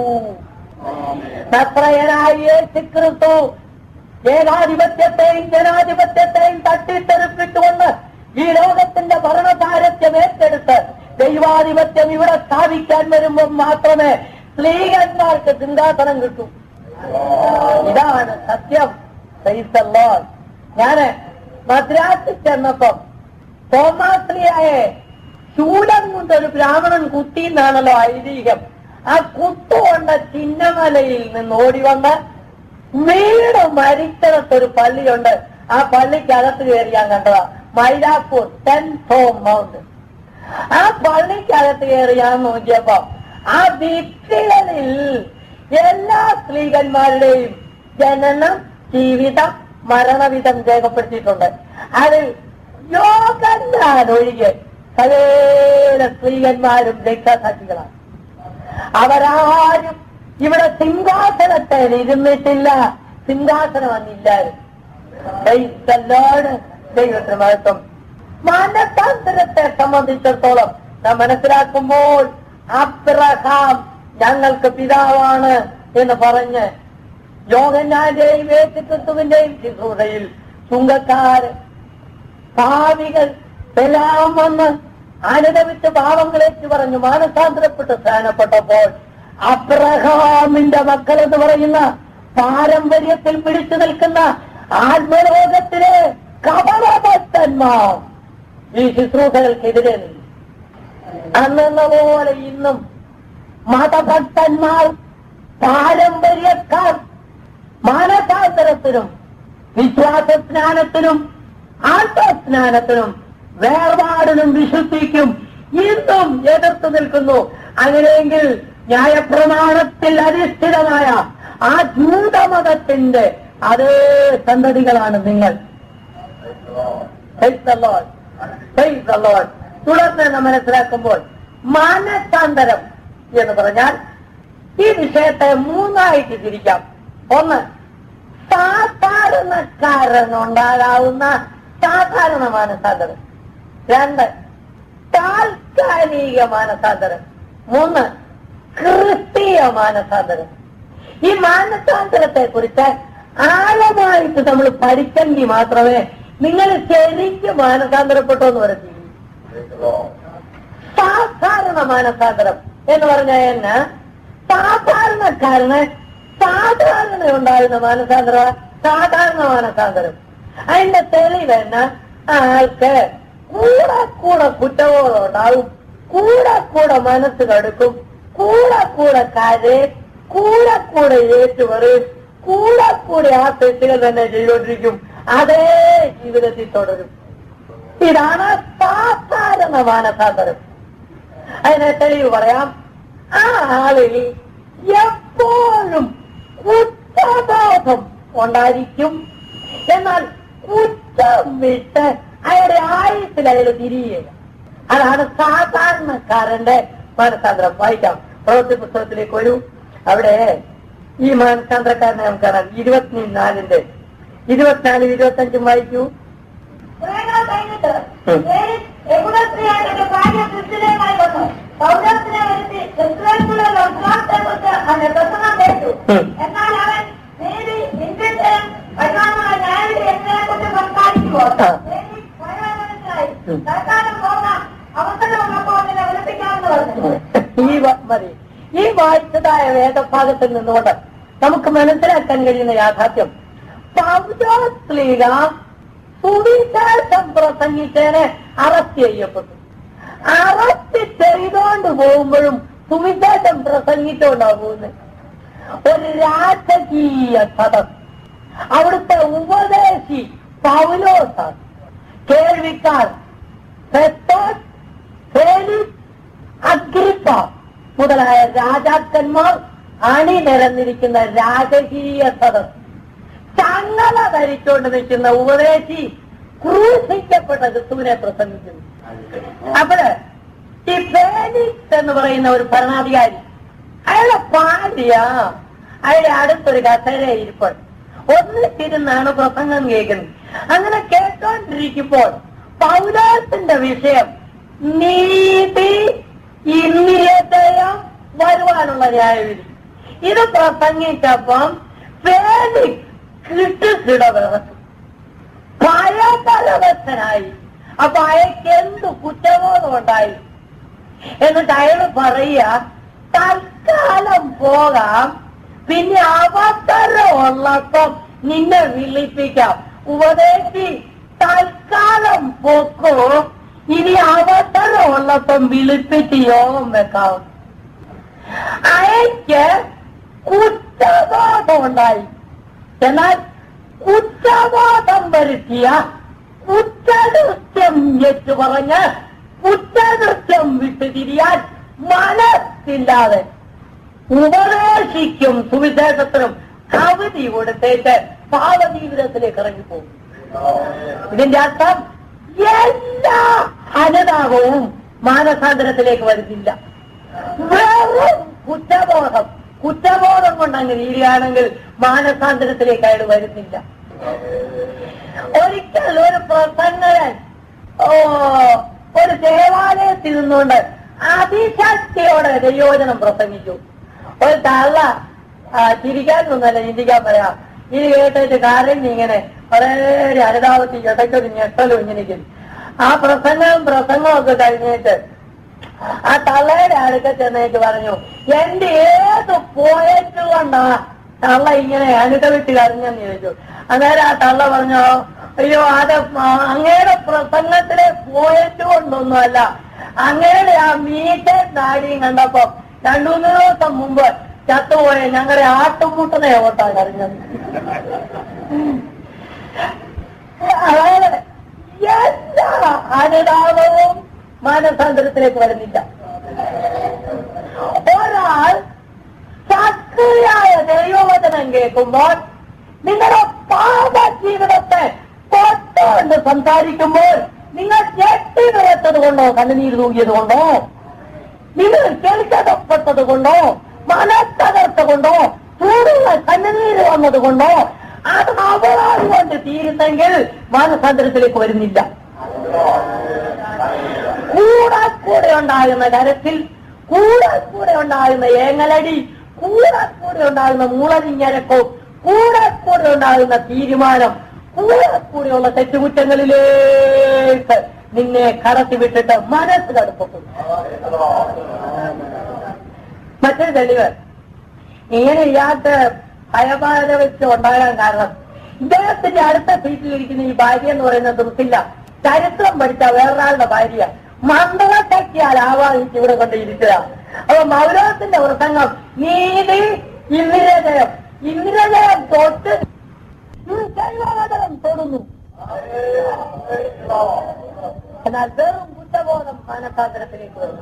നത്രയനായ യേശു ക്രിസ്തു ഏകാധിപത്യത്തെയും ജനാധിപത്യത്തെയും തട്ടിത്തെറിപ്പിട്ടുകൊണ്ട് ഈ ലോകത്തിന്റെ ഭരണസാരഥ്യം ഏറ്റെടുത്ത് ദൈവാധിപത്യം ഇവിടെ സ്ഥാപിക്കാൻ വരുമ്പോൾ മാത്രമേ സ്ത്രീകന്മാർക്ക് സിംഹാസനം കിട്ടൂ ഇതാണ് സത്യം Praise the Lord. ഞാന് മദ്രാസിൽ ചെന്നപ്പം തോമാശ്രീയായെ ശൂലം കൊണ്ട് ഒരു ബ്രാഹ്മണൻ കുത്തി എന്നാണല്ലോ ഐതിഹ്യം ആ കുത്തുകൊണ്ട ചിന്നമലയിൽ നിന്ന് ഓടി വന്ന് വീട് മരിച്ചിടത്തൊരു പള്ളിയുണ്ട് ആ പള്ളിക്കകത്ത് കയറി ഞാൻ കണ്ടതാ മൈലാപ്പൂർ ടെൻ ഹോം മൗണ്ട് ആ പള്ളിക്കകത്ത് കയറി ഞാൻ നോക്കിയപ്പോ ആ ഭിത്തികളിൽ എല്ലാ സ്ത്രീകന്മാരുടെയും ജനനം ജീവിതം മരണവിധം രേഖപ്പെടുത്തിയിട്ടുണ്ട് അതിൽ യോഗന്നാൻ ഒഴികെ സകല സ്ത്രീകന്മാരും രക്തസാക്ഷികളാണ് അവരാരും ഇവിടെ സിംഹാസനത്തിൽ ഇരുന്നിട്ടില്ല സിംഹാസനം അന്നില്ലായിരുന്നു Praise the Lord. ദൈവത്തിന് മഹത്വം മാനസാന്തരത്തെ സംബന്ധിച്ചിടത്തോളം നാം മനസ്സിലാക്കുമ്പോൾ അബ്രഹാം ഞങ്ങൾക്ക് പിതാവാണ് എന്ന് പറഞ്ഞ് യോഗനാന്റെയും യേശുക്രിസ്തുവിന്റെയും ശുശ്രൂഷയിൽ ചുങ്കക്കാര് ഭാവികൾ എല്ലാം വന്ന് അനുദവിച്ച് പാവങ്ങളേറ്റ് പറഞ്ഞു മാനസാന്തരപ്പെട്ട് സ്ഥാനപ്പെട്ടപ്പോൾ അബ്രഹാമിന്റെ മക്കൾ എന്ന് പറയുന്ന പാരമ്പര്യത്തിൽ പിടിച്ചു നിൽക്കുന്ന ആത്മലോകത്തിലെ കപടഭക്തന്മാർ ഈ ശുശ്രൂഷകൾക്കെതിരെ നിന്നു അന്നെന്ന പോലെ ഇന്നും മതഭക്തന്മാർ പാരമ്പര്യക്കാർ മാനസാന്തരത്തിനും വിശ്വാസസ്നാനത്തിനും ആത്മസ്നാനത്തിനും വേർപാടിനും വിശുദ്ധിക്കും ഇന്നും എതിർത്ത് നിൽക്കുന്നു അങ്ങനെയെങ്കിൽ ന്യായപ്രമാണത്തിൽ അധിഷ്ഠിതമായ ആ ജൂതമതത്തിന്റെ അതേ സന്തതികളാണ് നിങ്ങൾ Praise the Lord. Praise the Lord. തുടർന്ന് നാം മനസ്സിലാക്കുമ്പോൾ മാനസാന്തരം എന്ന് പറഞ്ഞാൽ ഈ വിഷയത്തെ മൂന്നായിട്ട് തിരിക്കാം ഒന്ന് സാധാരണക്കാരനുണ്ടാകാവുന്ന സാധാരണ മാനസാന്തരം രണ്ട് താൽക്കാലിക മാനസാന്തരം മൂന്ന് ക്രിസ്തീയ മാനസാന്തരം ഈ മാനസാന്തരത്തെ കുറിച്ച് ആഴമായിട്ട് നമ്മൾ പഠിച്ചെങ്കിൽ മാത്രമേ നിങ്ങൾ ശരിക്കും മാനസാന്തരപ്പെട്ടോ എന്ന് പറഞ്ഞു സാധാരണ മാനസാന്തരം എന്ന് പറഞ്ഞാൽ എന്നാ സാധാരണക്കാരന് സാധാരണ ഉണ്ടായിരുന്ന മാനസാന്തര സാധാരണ മാനസാന്തരം അതിന്റെ തെളിവ് എന്നാ ആൾക്ക് കൂടെ കൂടെ കുറ്റബോധം ഉണ്ടാവും കൂടെ കൂടെ മനസ്സ് കടുക്കും കൂടെ കൂടെ കരയും കൂടെ കൂടെ ഏറ്റുപറയും കൂടെ കൂടെ ആ തെറ്റുകൾ തന്നെ ചെയ്തുകൊണ്ടിരിക്കും അതേ ജീവിതത്തിൽ തുടരും ഇതാണ് സാധാരണ മാനസാന്തരം അതിനെ തെളിവ് പറയാം ആ ആളിൽ എപ്പോഴും കുറ്റബോധം ഉണ്ടായിരിക്കും എന്നാൽ കുറ്റം വിട്ട് അയാളുടെ ആയുസിൽ അയാൾ തിരിയുക അതാണ് സാധാരണക്കാരന്റെ മാനസാന്തരം വായിക്കാം പ്രവൃത്തി പുസ്തകത്തിലേക്ക് വരൂ അവിടെ ഈ മാനസാന്തരക്കാരനെ നമുക്ക് കാണാം ഇരുപത്തിനാലിന്റെ ഇരുപത്തിനാലും ഇരുപത്തഞ്ചും വായിക്കൂ കുറെ നാൾ കഴിഞ്ഞിട്ട് ഏലി യഹൂദസ്ത്രീയായ ഭാര്യ ക്രിസ്തുവിനുമായി വന്നു പൗരസ്ത്രീയെ വരുത്തി ക്രിസ്തുവിനുള്ള വിശ്വാസത്തെക്കുറിച്ച് അവന്റെ പ്രസംഗം കേട്ടു ഉം. എന്നാൽ അവൻ നീതി നിത്യജയം പരിമാണമായ ന്യായവിധി എന്നതിനെക്കുറിച്ച് സംസാരിക്കുമ്പോൾ ആ. ഏലി വളരെ മനസ്സിലായി ഉം. തൽക്കാലം പോകാം അവസരമുള്ളപ്പോൾ അതിനെ വിളിപ്പിക്കാമെന്ന് പറഞ്ഞു ഈ വ- മതി ഈ വായിച്ചതായ വേദഭാഗത്തിൽ നിന്നുകൊണ്ട് നമുക്ക് മനസ്സിലാക്കാൻ കഴിയുന്ന യാഥാർത്ഥ്യം പൗരോസ്ലീഗ സുവിശേഷം പ്രസംഗിച്ചതിന് അറസ്റ്റ് ചെയ്യപ്പെട്ടു അറസ്റ്റ് ചെയ്തോണ്ട് പോകുമ്പോഴും സുവിശേഷം പ്രസംഗിച്ചുകൊണ്ടാ പോകുന്നത് ഒരു രാജകീയ സദസ് അവിടുത്തെ ഉപദേശി പൗലോസാണ് കേൾവിക്കാർ ഫെസ്തോസ്, ഫേലിക്സ്, അഗ്രിപ്പ മുതലായ രാജാക്കന്മാർ അണിനിരന്നിരിക്കുന്ന രാജകീയ സദസ് ചങ്ങല ധരിച്ചുകൊണ്ട് നിൽക്കുന്ന ഉപദേശി ക്രൂശിക്കപ്പെട്ട ക്രിസ്തുവിനെ പ്രസംഗിക്കുന്നു അപ്പോഴ് ഈ ഫേലിക്സ് എന്ന് പറയുന്ന ഒരു ഭരണാധികാരി അയാളെ പാടിയ അയാളുടെ അടുത്തൊരു കസേര ഇരിപ്പുണ്ട് ഒന്നിച്ചിരുന്നാണ് പ്രസംഗം കേൾക്കുന്നത് അങ്ങനെ കേട്ടോണ്ടിരിക്കുമ്പോൾ പൗലോസിന്റെ വിഷയം നീതി ഇന്ദ്രിയതയം വരുവാനുള്ള ന്യായവിധി ഇത് പ്രസംഗിച്ചപ്പം ഫേലിക്സ് കിട്ടുകിട വിറച്ചു ഭയപരവശനായി അപ്പൊ അയാൾക്ക് എന്ത് കുറ്റബോധം ഉണ്ടായി എന്നിട്ട് അയാള് പറയുക തൽക്കാലം പോകാം പിന്നെ അവസരം ഉള്ളപ്പം നിന്നെ വിളിപ്പിക്കാം ഉപദേശി തൽക്കാലം പൊക്കോ ഇനി അവസരം ഉള്ളപ്പം വിളിപ്പിച്ച് യോഗം വെക്കാം അയക്ക് കുറ്റബോധം ഉണ്ടായി എന്നാൽ കുറ്റബോധം വരുത്തിയ കുറ്റകൃത്യം ഏറ്റു പറഞ്ഞ് കുറ്റകൃത്യം വിട്ടുതിരിയാൻ മനസ്സില്ലാതെ ഉപദേശിക്കും സുവിശേഷത്തിനും അവധി കൊടുത്തേക്ക് പാവജീവിതത്തിലേക്ക് ഇറങ്ങിപ്പോകും ഇതിന്റെ അർത്ഥം എല്ലാ അനുതാപവും മാനസാന്തരത്തിലേക്ക് വരുന്നില്ല വെറും കുറ്റബോധം കുറ്റബോധം കൊണ്ട് അങ്ങ് തീരുകയാണെങ്കിൽ മാനസാന്തരത്തിലേക്ക് അയാൾ വരുന്നില്ല ഒരിക്കൽ ഒരു പ്രസംഗകൻ ഓ ഒരു ദേവാലയത്തിൽ നിന്നുകൊണ്ട് അതിശക്തിയോടെ ദൈവോചനം പ്രസംഗിച്ചു ഒരു തള്ള ആ, ചിരിക്കാനൊന്നുമല്ല ചിന്തിക്കാൻ പറയാം ഇത് കേട്ടിട്ട് കരഞ്ഞ് ഇങ്ങനെ വളരെ അനുതാപത്തിൽ ഇടയ്ക്കൊരു ഞെട്ടലും ഇങ്ങനെ ഇരിക്കും. ആ പ്രസംഗവും പ്രസംഗവും ഒക്കെ കഴിഞ്ഞിട്ട് ആ തള്ളയുടെ അടുക്ക ചെന്നേക്ക് പറഞ്ഞു എന്റെ ഏത് പോയിട്ട് കൊണ്ടാ തള്ള ഇങ്ങനെ അനുഭവിച്ച് കരഞ്ഞെന്ന് ചോദിച്ചു അന്നേരം ആ തള്ള പറഞ്ഞു അയ്യോ അത് മ- അങ്ങയുടെ പ്രസംഗത്തിലെ പോയിട്ട് കൊണ്ടൊന്നുമല്ല അങ്ങയുടെ ആ മീറ്റർ നാടിയും കണ്ടപ്പോ രണ്ടു മൂന്ന് ദിവസം മുമ്പ് ചത്തുപോയ ഞങ്ങളുടെ ആട്ടുമുട്ടനെ ഓട്ടാ കരഞ്ഞത് അതായത് എല്ലാ അനുതാപവും മാനസാന്തരത്തിലേക്ക് വരുന്നില്ല ഒരാൾ ശക്തിയായ ദൈവവചനം കേൾക്കുമ്പോൾ നിങ്ങളുടെ പാപ ജീവിതത്തെ തൊട്ടുകൊണ്ട് സംസാരിക്കുമ്പോൾ നിങ്ങൾ ഞെട്ടി നിറച്ചത് കൊണ്ടോ കണ്ണുനീര് തൂകിയത് കൊണ്ടോ നിങ്ങൾ കേൾക്കപ്പെട്ടത് കൊണ്ടോ മനസ്തകർത്ത കൊണ്ടോ ചൂടുള്ള കണ്ണുനീര് വന്നത് കൊണ്ടോ അത് അപരാധി കൊണ്ട് തീരുന്നെങ്കിൽ മാനസാന്തരത്തിലേക്ക് വരുന്നില്ല കൂടെ കൂടെ ഉണ്ടാകുന്ന കരത്തിൽ കൂടെ കൂടെ ഉണ്ടാകുന്ന ഏങ്ങലടി കൂടെ കൂടെ ഉണ്ടാകുന്ന മൂളരിഞ്ഞരക്കവും കൂടെ കൂടെ ഉണ്ടാകുന്ന തീരുമാനം കൂടെ കൂടെയുള്ള തെറ്റുകുറ്റങ്ങളിലേക്ക് നിന്നെ കടത്തി വിട്ടിട്ട് മനസ്സ് കടുപ്പക്കും മറ്റൊരു തെളിവ് ഇങ്ങനെ ഇയാൾക്ക് ഭയപാത വെച്ച് ഉണ്ടാകാൻ കാരണം ഇദ്ദേഹത്തിന്റെ അടുത്ത സീറ്റിലിരിക്കുന്ന ഈ ഭാര്യ എന്ന് പറയുന്നത് ദൃത്തില്ല ചരിത്രം പഠിച്ച വേറൊരാളുടെ ഭാര്യ മന്ദശക്തിയാൽ ആവാഹിച്ച് ഇവിടെ കൊണ്ട് ഇരിക്കുക അപ്പൊ മൗലവത്തിന്റെ പ്രസംഗം നീതി ഇന്ദ്രജയം ഇന്ദ്രജയം തൊട്ട് ദൈവവചനം തൊടുന്നു എന്നാൽ വെറും കുറ്റബോധം മാനസാന്തരത്തിലേക്ക് വരുന്നു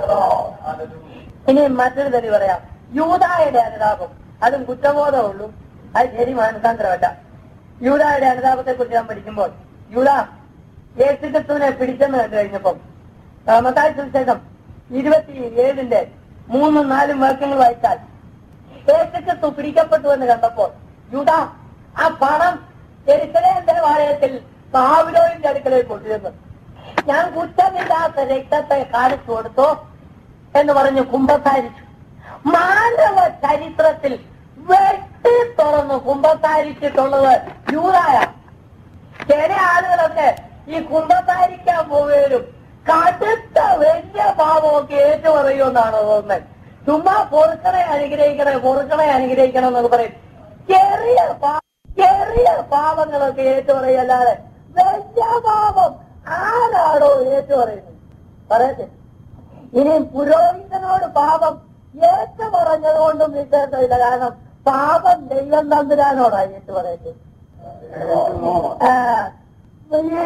ഇനി മറ്റൊരു തെളിവ് പറയാം യൂതായുടെ അനുതാപം അതും കുറ്റബോധമുള്ളൂ അത് ശരി മാനസാന്തരമല്ല യൂതായുടെ അനുതാപത്തെ കുറിച്ച് ഞാൻ പഠിക്കുമ്പോൾ യൂത യേശുക്രിസ്തുവിനെ പിടിച്ചെന്ന് കണ്ടു കഴിഞ്ഞപ്പം മത്തായ സുവിശേഷം ഇരുപത്തി ഏഴിന്റെ മൂന്നും നാലും വാക്യങ്ങൾ വായിച്ചാൽ യേശുക്രിസ്തു പിടിക്കപ്പെട്ടു എന്ന് കണ്ടപ്പോൾ യൂത ആ പണം എരിക്കലേം ദേവാലയത്തിൽ പാവിലോയിന്റെ അടുക്കലേക്ക് കൊണ്ടുവന്നു ഞാൻ കുറ്റമില്ലാത്ത രക്തത്തെ കാണിച്ചു കൊടുത്തു എന്ന് പറഞ്ഞ് കുമ്പസാരിച്ചു മാനവ ചരിത്രത്തിൽ വെട്ടി തുറന്ന് കുമ്പസാരിച്ചിട്ടുള്ളത് യൂതായ ചില ആളുകളൊക്കെ ഈ കുമ്പസാരിക്കാൻ പോവുകയും കടുത്ത വലിയ പാപമൊക്കെ ഏറ്റുപറയുമെന്നാണ് തോന്നുന്നത് ചുമ്മാ പൊറുക്കണെ അനുഗ്രഹിക്കണേ പൊറുക്കണെ അനുഗ്രഹിക്കണം എന്നൊക്കെ പറയും ചെറിയ പാ- ചെറിയ പാപങ്ങളൊക്കെ ഏറ്റുപറയല്ലാതെ വലിയ പാപം ആരാടോ ഏറ്റുപറയുന്നത് പറയട്ടെ ഇനി പുരോഹിതനോട് പാപം ഏറ്റു പറഞ്ഞതുകൊണ്ടും വിശേഷമില്ല കാരണം പാപം ദൈവം തമ്പുരാനോടായി ഏറ്റു പറയട്ടെ ആ, ഈ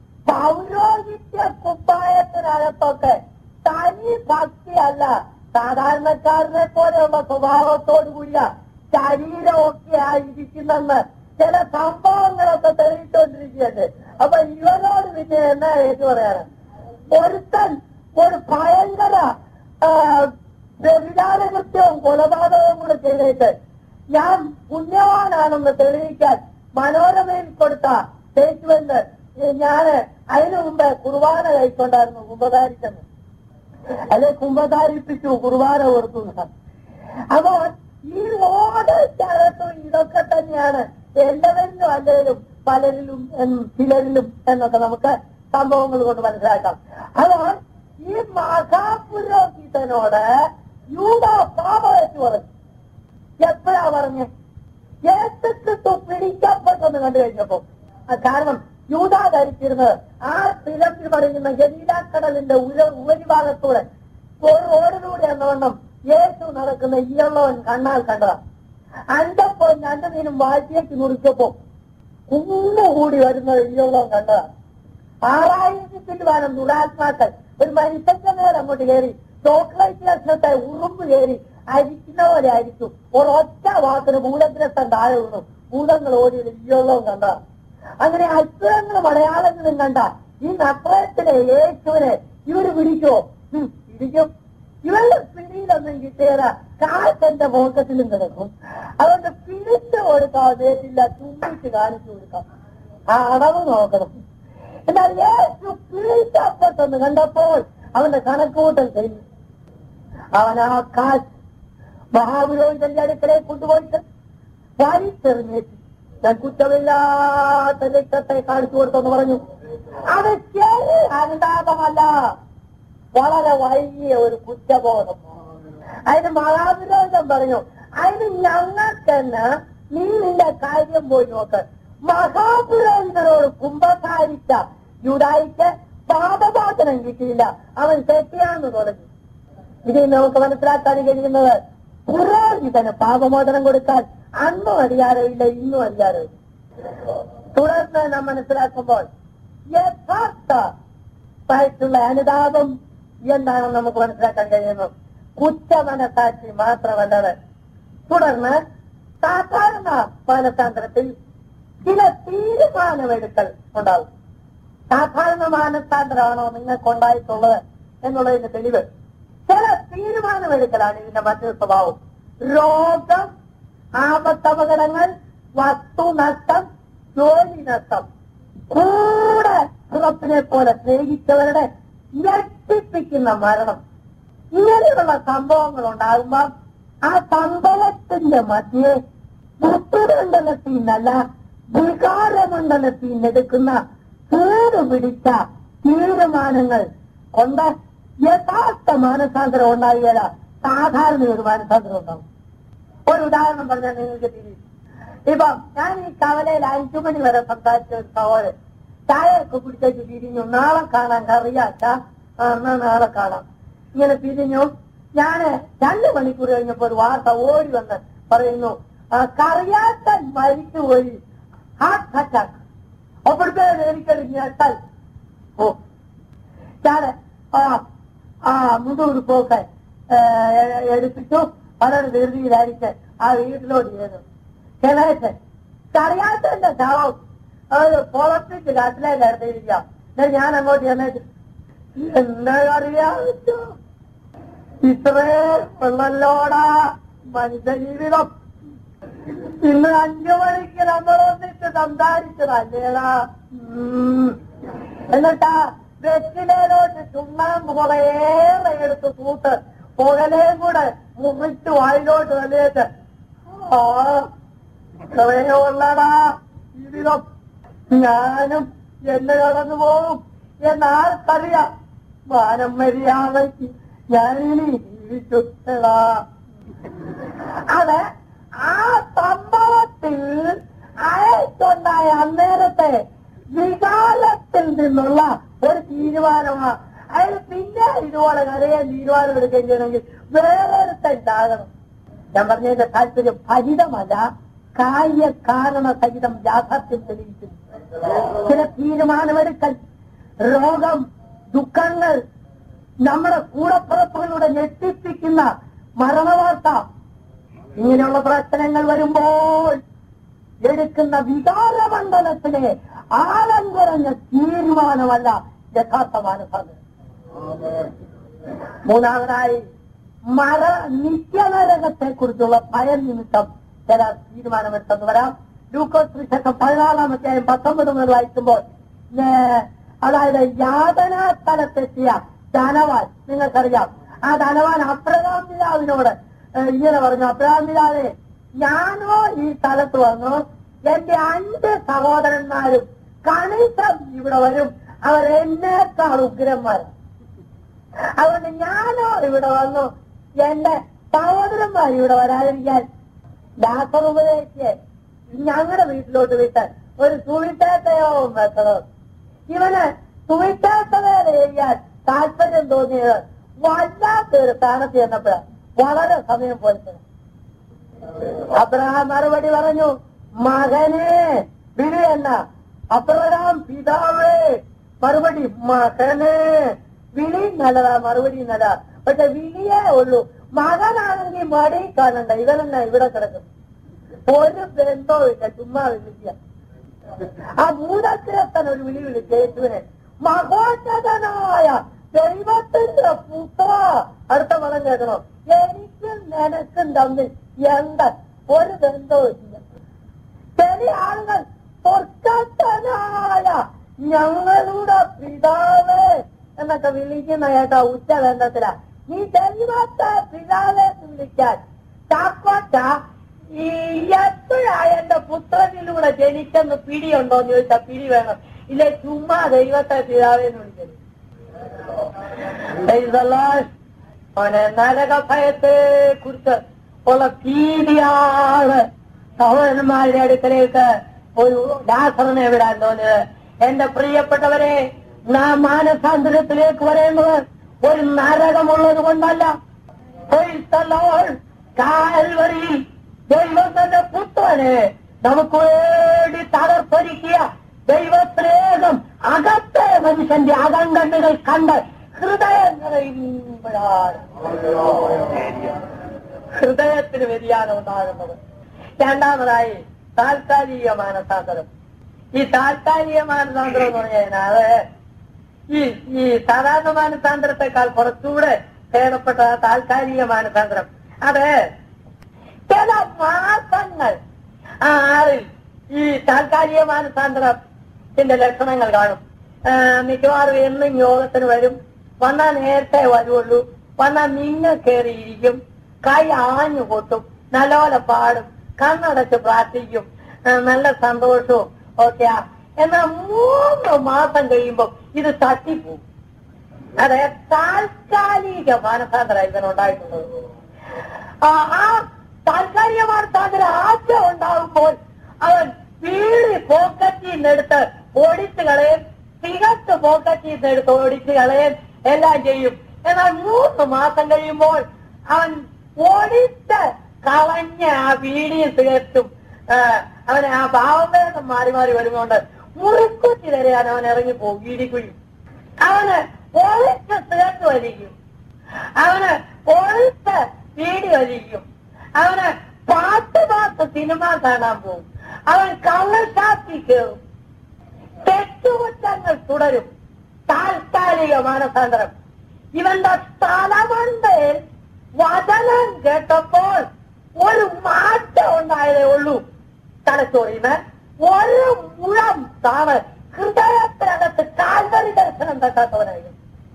പൗരോഹിത്യ കുപ്പായത്തിനകത്തൊക്കെ തനി ഭക്തിയല്ല സാധാരണക്കാരനെ പോലെയുള്ള സ്വഭാവത്തോടു കൂടിയ ശരീരമൊക്കെ ആയിരിക്കുന്നെന്ന് ചില സംഭവങ്ങളൊക്കെ തെളിയിച്ചുകൊണ്ടിരിക്കുകയുണ്ട് അപ്പൊ ഇവരോട് പിന്നെ എന്നാ ഏറ്റു പറയാറ് ഒരുത്തൻ ഒരു ഭയങ്കര ആ, വ്യഭിചാര കൃത്യവും കൊലപാതകവും കൂടെ ചെയ്തേക്ക് ഞാൻ പുണ്യവാനാണെന്ന് തെളിയിക്കാൻ മനോരമയിൽ കൊടുത്ത സ്റ്റേറ്റ്മെന്റ് ഞാന് അതിനു മുമ്പ് കുർബാന കൈക്കൊണ്ടായിരുന്നു കുമ്പധാരിച്ചെന്ന് അല്ലെ കുമ്പധാരിപ്പിച്ചു കുർബാന കൊടുത്തു എന്ന്. അപ്പോൾ ഈ ഓടക്കകത്തും ഇതൊക്കെ തന്നെയാണ് എല്ലാവരിലും അല്ലെങ്കിലും പലരിലും എന്നും ചിലരിലും എന്നൊക്കെ നമുക്ക് സംഭവങ്ങൾ കൊണ്ട് മനസ്സിലാക്കാം അപ്പോൾ ഈ മഹാപുരോഹിതനോട് യൂത പാപവെച്ച് പറഞ്ഞു എപ്പോഴാ പറഞ്ഞ് യേശുക്രിസ്തു പിടിക്കപ്പെട്ടെന്ന് കണ്ടു കഴിഞ്ഞപ്പോ ആ കാരണം യൂത ധരിച്ചിരുന്നത് ആ തിരത്തിൽ പറയുന്ന ഗലീലാക്കടലിന്റെ ഉര ഉപരിഭാഗത്തൂടെ ഒരു ഓടിലൂടെ എന്നവണ്ണം യേശു നടക്കുന്ന ഈയള്ളവൻ കണ്ണാൽ കണ്ടതാ അണ്ടപ്പോ രണ്ടു മീനും വാറ്റിയേക്ക് മുറിച്ചപ്പോ കുന്നുകൂടി വരുന്നത് ഈയള്ളവൻ കണ്ടതാ ആറായിരത്തിൽ വാരം ദുരാത്മാക്കൾ ഒരു മനുഷ്യന്റെ നേരെ അങ്ങോട്ട് കയറി ചോക്ലേറ്റ് ലക്ഷത്തെ ഉറുമ്പ് കയറി അരിക്കുന്ന പോലെ അരിക്കും ഒരൊറ്റ വാക്കിന് ഭൂതഗ്രസ്തം താഴെ വീണു ഭൂതങ്ങൾ ഓടി ഈയള്ളവും കണ്ട അങ്ങനെ അത്ഭുതങ്ങളും അടയാളങ്ങളും കണ്ട ഈ നത്രത്തിലെ യേശുവിനെ ഇവര് പിടിക്കുമോ ഉം, പിടിക്കും ഇവരുടെ പിടിയിലൊന്നും കിട്ടിയത കാറ്റന്റെ പോക്കറ്റിലും കിടക്കും അതുകൊണ്ട് പിടിച്ചു കൊടുക്കാൻ വേണ്ടില്ല തുമ്പിച്ച് കാണിച്ചു കൊടുക്കാം ആ അടവ് നോക്കണം എന്നാൽ യേശു പിടിക്കപ്പെട്ടെന്ന് കണ്ടപ്പോൾ അവന്റെ കണക്കുകൂട്ടൽ കഴിഞ്ഞു അവൻ ആ കാശ് മഹാപുരോഹിതന്റെ അടുക്കളയിൽ കൊണ്ടുപോയിട്ട് വലിച്ചെറിഞ്ഞേച്ചു ഞാൻ കുറ്റമില്ലാത്ത രക്തത്തെ കാണിച്ചു കൊടുത്തെന്ന് പറഞ്ഞു അത് ശരി അനുതാപമല്ല വളരെ വൈകിയ ഒരു കുറ്റബോധം അതിന് മഹാപുരോഹിതൻ പറഞ്ഞു അതിന് ഞങ്ങൾക്ക് തന്നെ നീ നിന്റെ കാര്യം പോയി നോക്ക് മഹാപുരോഹിതനോട് കുംഭസാരിച്ച യുഡായിക്ക് പാപമോചനം കിട്ടിയില്ല അവൻ തെറ്റിയാന്ന് തുടങ്ങി ഇതിൽ നമുക്ക് മനസ്സിലാക്കാൻ കഴിയുന്നത് പുരോഹിതന് പാപമോചനം കൊടുക്കാൻ അന്നും അധികാരമില്ല ഇന്നും അധികാരമില്ല തുടർന്ന് നാം മനസ്സിലാക്കുമ്പോൾ യഥാർത്ഥ ആയിട്ടുള്ള അനുതാപം എന്താണെന്ന് നമുക്ക് മനസ്സിലാക്കാൻ കഴിയുന്നു കുറ്റമനസാക്ഷി മാത്രമല്ലത് തുടർന്ന് സാധാരണ മാനസാന്തരത്തിൽ ചില തീരുമാനമെടുക്കൽ ഉണ്ടാവും സാധാരണ മാനസാന്തരമാണോ നിങ്ങൾക്കുണ്ടായിട്ടുള്ളത് എന്നുള്ളതിന്റെ തെളിവ് ചില തീരുമാനമെടുക്കലാണ് ഇതിന്റെ മറ്റൊരു സ്വഭാവം രോഗം ആപത്തപകടങ്ങൾ വസ്തുനഷ്ടം ജോലി നഷ്ടം കൂടെ പുറത്തിനെ പോലെ സ്നേഹിച്ചവരുടെ ഞെട്ടിപ്പിക്കുന്ന മരണം ഇങ്ങനെയുള്ള സംഭവങ്ങൾ ഉണ്ടാകുമ്പോൾ ആ സംഭവത്തിന്റെ മധ്യേ ബുദ്ധിമണ്ഡലത്തിൽ നിന്നല്ല വികാരമണ്ഡലത്തിൽ നിന്നെടുക്കുന്ന ചൂട് പിടിച്ച തീരുമാനങ്ങൾ കൊണ്ട് യഥാർത്ഥ മാനസാന്തരം ഉണ്ടാകുകയില്ല സാധാരണ ഒരു മാനസാന്തരം ഉണ്ടാവും ഒരു ഉദാഹരണം പറഞ്ഞാൽ നിങ്ങൾക്ക് തിരിയും ഇപ്പം ഞാൻ ഈ കവലയിൽ അഞ്ചു മണി വരെ സംസാരിച്ച ഒരു സഹോദരൻ ചായയൊക്കെ കുടിച്ചേച്ച് പിരിഞ്ഞു നാളെ കാണാൻ കറിയാച്ച ആ എന്നാ നാളെ കാണാം ഇങ്ങനെ പിരിഞ്ഞു ഞാന് രണ്ടു മണിക്കൂർ കഴിഞ്ഞപ്പോ ഒരു വാർത്ത ഓടി വന്ന് പറയുന്നു ആ, കറിയാച്ചൻ മരിച്ചുപോയി ഹാർട്ട് അറ്റാക്ക് അപ്പോഴത്തെ എനിക്കൊരു ഞെട്ടൽ ഓ ഞാന് ആ ആ മുതുകുടുപ്പൊക്കെ എടുപ്പിച്ചു വളരെ ധൃതിയിലായിരിക്കെ ആ വീട്ടിലോട്ട് ചെയ്തു കിണറ്റ് കറിയാത്തന്റെ ശവം അത് പൊളപ്പിച്ച് കാട്ടിലേക്ക് എടുത്തിരിക്കാം എന്നിട്ട് ഞാൻ അങ്ങോട്ട് ചെന്നിട്ട് എന്താ അറിയാമോ ഇത്രേ വെള്ളല്ലോടാ മനുഷ്യ ജീവിതം ഇന്ന് അഞ്ചു മണിക്ക് നമ്മൾ ഒന്നിച്ച് സംസാരിച്ചതല്ലേടാ ഉം. എന്നിട്ടാ വെറ്റിലേലോട്ട് ചുണ്ണാമ്പ് കുറേറെ എടുത്ത് കൂട്ട് പുകലയും കൂടെ മുറിച്ച് വായിലോട്ട് വലിയേറ്റ് ആ ഇത്രയേ ഉള്ളടാ ജീവിതം ഞാനും എന്നെ കടന്നു പോകും എന്നാർക്കറിയാം മാനം മര്യാദയ്ക്ക് ഞാനിനി ജീവിച്ചുടാ അത് ആ സംഭവത്തിൽ അയച്ചുണ്ടായ അന്നേരത്തെ വികാരത്തിൽ നിന്നുള്ള ഒരു തീരുമാനമാണ് അയാൾ പിന്നെ ഇതുപോലെ കരയാൻ തീരുമാനം എടുക്കുകയും ചെയ്യണമെങ്കിൽ വേറൊരുത്തൻ ഉണ്ടാകണം ഞാൻ പറഞ്ഞതിന്റെ താല്പര്യം ഫലിതമല്ല കാര്യ കാരണ സഹിതം യാഥാർത്ഥ്യം തെളിയിക്കുന്നു ചില തീരുമാനമെടുക്കൽ രോഗം ദുഃഖങ്ങൾ നമ്മുടെ കൂടപ്പുറപ്പുകളുടെ ഞെട്ടിപ്പിക്കുന്ന മരണവാർത്ത ഇങ്ങനെയുള്ള പ്രശ്നങ്ങൾ വരുമ്പോൾ എടുക്കുന്ന വികാരമണ്ഡലത്തിലെ ആഴം കുറഞ്ഞ തീരുമാനമല്ല യഥാർത്ഥ മാനസാന്തരം മൂന്നാമതായി മര നിത്യനരകത്തെ കുറിച്ചുള്ള ഭയം നിമിത്തം ചില തീരുമാനമെടുത്തെന്ന് വരാം ലൂക്കോസ് വിശേഷം പതിനാലാമത്തെ പത്തൊമ്പത് മുതൽ വായിക്കുമ്പോൾ ഏ, അതായത് യാതനാ സ്ഥലത്തെത്തിയ ധനവാൻ നിങ്ങൾക്കറിയാം ആ ധനവാൻ അബ്രഹാം പിതാവിനോട് ഏ, ഇങ്ങനെ പറഞ്ഞു അബ്രഹാം പിതാവേ ഞാനോ ഈ സ്ഥലത്ത് വന്നു എന്റെ അഞ്ച് സഹോദരന്മാരും കണിസം ഇവിടെ വരും അവർ എന്നേക്കാൾ ഉഗ്രന്മാരാണ് അതുകൊണ്ട് ഞാനോ ഇവിടെ വന്നു എന്റെ സഹോദരന്മാർ ഇവിടെ വരാതിരിക്കാൻ ഡാക്ടർ ഉപദേശിച്ച് ഞങ്ങളുടെ വീട്ടിലോട്ട് വിട്ട് ഒരു സുവിശേഷയോ വെക്കണം ഇവന് സുവിശേഷ വേല ചെയ്യാൻ താല്പര്യം തോന്നിയത് വല്ലാത്തൊരു സ്ഥാനത്ത് ചെന്നപ്പോഴാണ് വളരെ സമയം പോയിട്ടുണ്ട് അബ്രഹാം മറുപടി പറഞ്ഞു മകനെ വിളി എന്ന അബ്രഹാം പിതാവേ മറുപടി മകനെ വിളി നല്ലതാ മറുപടി നല്ലതാ പക്ഷെ വിളിയേ ഉള്ളൂ മകനാണെങ്കിൽ മടി കാണണ്ട ഇവനെന്നാ ഇവിടെ കിടക്കും ഒരു ബന്ധവും ഇല്ല ചുമ്മാ വിളിക്കുക ആ ഭൂതത്തിലെത്താൻ ഒരു വിളി വിളിച്ച യേശുവിനെ മഹോന്നതനായ ദൈവത്തിന്റെ പുത്ര അടുത്ത പദം കേൾക്കണോ എനിക്കും നിനക്കും തമ്മിൽ എന്താ ഒരു ബന്ധവും ഇല്ല ചില ആളുകൾ സ്വർഗത്തനായ ഞങ്ങളുടെ പിതാവ് എന്നൊക്കെ വിളിക്കുന്ന കേട്ടോ ഉച്ച ബന്ധത്തിലാ നീ ദൈവത്തെ പിതാവെ എന്ന് വിളിക്കാൻ ചാക്കോട്ട ഈ എപ്പോഴാ എന്റെ പുത്രനിലൂടെ ജനിച്ചെന്ന് പിടിയുണ്ടോ എന്ന് ചോദിച്ചാൽ പിടി വേണം ഇല്ല ചുമ്മാ ദൈവത്തെ പിതാവെ എന്ന് വിളിക്കരുത് Praise the Lord. അവന് നരക ഭയത്തെ കുറിച്ച് ഉള്ള ഭീതിയാണ് സഹോദരന്മാരുടെ അടുക്കലേക്ക് ഒരു ദാസറിനെ വിടാൻ തോന്നിയത് എന്റെ പ്രിയപ്പെട്ടവരെ നാം മാനസാന്തരത്തിലേക്ക് വരേണ്ടത് ഒരു നരകമുള്ളത് കൊണ്ടല്ല Praise the Lord. കാൽവരിയിൽ ദൈവം തന്റെ പുത്രനെ നമുക്ക് വേണ്ടി തകർപ്പൊരുക്കിയ ദൈവപ്രേതം അകത്തെ മനുഷ്യന്റെ അകങ്കണ്ണുകൾ കണ്ട് ഹൃദയം നിറയുമ്പോഴാണ് ഹൃദയത്തിന് വ്യതിയാനം ഉണ്ടാകുന്നത് രണ്ടാമതായി താൽക്കാലിക മാനസാന്തരം ഈ താൽക്കാലിക മാനസാന്തരം എന്ന് പറഞ്ഞു കഴിഞ്ഞാൽ ഈ ഈ സാധാരണ മാനസാന്തരത്തെക്കാൾ കുറച്ചുകൂടെ ഭേദപ്പെട്ട താൽക്കാലിക മാനസാന്തരം അത് ചില മാസങ്ങൾ ആ ആളിൽ ഈ താൽക്കാലിക മാനസാന്തരത്തിന്റെ ലക്ഷണങ്ങൾ കാണും ആ, മിക്കവാറും എന്നും യോഗത്തിന് വരും വന്നാൽ നേരത്തെ വരുള്ളൂ വന്നാൽ നിന്നെ കയറിയിരിക്കും കൈ ആഞ്ഞു കൊട്ടും നല്ലപോലെ പാടും കണ്ണടച്ച് പ്രാർത്ഥിക്കും ആ, നല്ല സന്തോഷവും ഒക്കെയാ എന്നാൽ മൂന്ന് മാസം കഴിയുമ്പോൾ ഇത് തട്ടിപ്പോവും അതെ താൽക്കാലിക മാനസാന്തരം ഇവനുണ്ടായിട്ടുള്ളത് ആ ആ താൽക്കാലിക മാനസാന്തരം ആദ്യം ഉണ്ടാകുമ്പോൾ അവൻ വീട് പോക്കറ്റിൽ നിന്നെടുത്ത് ഓടിച്ചു കളയും തികച്ച് പോക്കറ്റിൽ നിന്നെടുത്ത് ഓടിച്ചു കളയും എല്ലാം ചെയ്യും എന്നാൽ മൂന്ന് മാസം കഴിയുമ്പോൾ അവൻ ഓടിച്ച് കളഞ്ഞ ആ വീടിയും തികച്ചും അവന് ആ ഭാവഭേദം മാറി മാറി വരുന്നതുകൊണ്ട് മുറിക്കുറ്റി തരാൻ അവൻ ഇറങ്ങിപ്പോകും വീടിക്കുഴി അവന് ഒളിച്ച് തീർത്ത് വലിക്കും അവന് ഒളിച്ച് വീടി വലിക്കും അവന് പാട്ട് പാട്ട് സിനിമ കാണാൻ പോകും അവൻ കള്ളശാത്തി കയറും തെറ്റുകുറ്റങ്ങൾ തുടരും താൽക്കാലിക മാനസാന്തരം ഇവന്റെ തലമണ്ടയിൽ വചനം കേട്ടപ്പോൾ ഒരു മാറ്റം ഉണ്ടായതേ ഉള്ളൂ തലച്ചോറിന് ഒരു മുഴം താണ് ഹൃദയത്തിനകത്ത് കാൽവരി ദർശനം തട്ടാത്തവനായിരുന്നു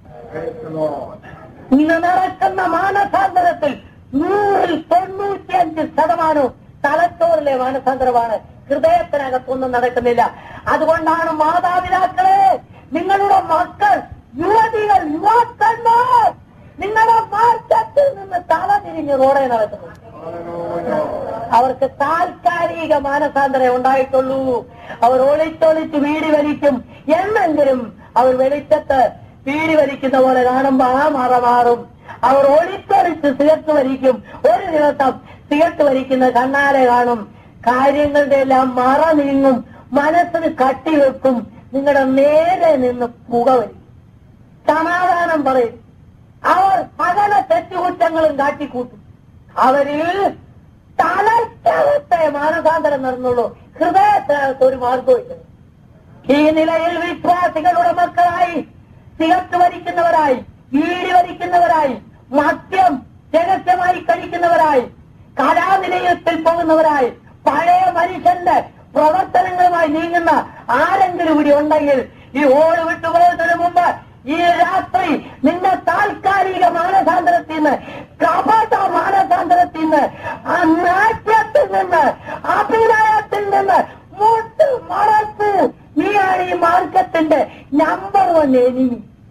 ഇന്ന് നടക്കുന്ന മാനസാന്തരത്തിൽ നൂറിൽ തൊണ്ണൂറ്റിയഞ്ച് ശതമാനവും തലച്ചോറിലെ മാനസാന്തരമാണ് ഹൃദയത്തിനകത്തൊന്നും നടക്കുന്നില്ല അതുകൊണ്ടാണ് മാതാപിതാക്കളെ നിങ്ങളുടെ മക്കൾ യുവതികൾ യുവാക്കന്മാർ നിങ്ങളുടെ മാർഗത്തിൽ നിന്ന് തല തിരിഞ്ഞ് റോഡെ നടക്കുന്നു അവർക്ക് താൽക്കാലിക മാനസാന്തരം ഉണ്ടായിട്ടുള്ളൂ അവർ ഒളിച്ചൊളിച്ച് വീട് വലിക്കും എന്നെങ്കിലും അവർ വെളിച്ചത്ത് പീടി വലിക്കുന്ന പോലെ കാണുമ്പോ ആ മറ മാറും അവർ ഒളിച്ചൊളിച്ച് സിഗരറ്റ് വലിക്കും ഒരു ദിവസം സിഗരറ്റ് വലിക്കുന്ന കണ്ണാലെ കാണും കാര്യങ്ങളുടെ എല്ലാം മറ നീങ്ങും മനസ്സിന് കട്ടി വെക്കും നിങ്ങളുടെ നേരെ നിന്ന് പുക വരും സമാധാനം പറയും അവർ സകല തെറ്റുകുറ്റങ്ങളും കാട്ടിക്കൂട്ടും അവരിൽ തലയ്ക്കകത്തെ മാനസാന്തരം നടന്നുള്ളൂ ഹൃദയത്തിനകത്ത് ഒരു മാർഗമില്ല ഈ നിലയിൽ വിശ്വാസികളുടെ മക്കളായി സിഗരറ്റ് വലിക്കുന്നവരായി വീടി വലിക്കുന്നവരായി മദ്യം രഹസ്യമായി കഴിക്കുന്നവരായി കലാനിലയത്തിൽ പോകുന്നവരായി പഴയ മനുഷ്യന്റെ പ്രവർത്തനങ്ങളുമായി നീങ്ങുന്ന ആരെങ്കിലും ഇവിടെ ഉണ്ടെങ്കിൽ ഈ ഓട് വിട്ടുപോയതിനു മുമ്പ് ഈ രാത്രി നിന്റെ താൽക്കാലിക മാനസാന്തരത്തിൽ നിന്ന് കപട മാനസാന്തരത്തിൽ നിന്ന് ആ നാട്യത്തിൽ നിന്ന് അഭിനയത്തിൽ നിന്ന് മുട്ട് മറച്ച് നീയാണ് ഈ മാർഗത്തിന്റെ നമ്പർ വൺ എനിമി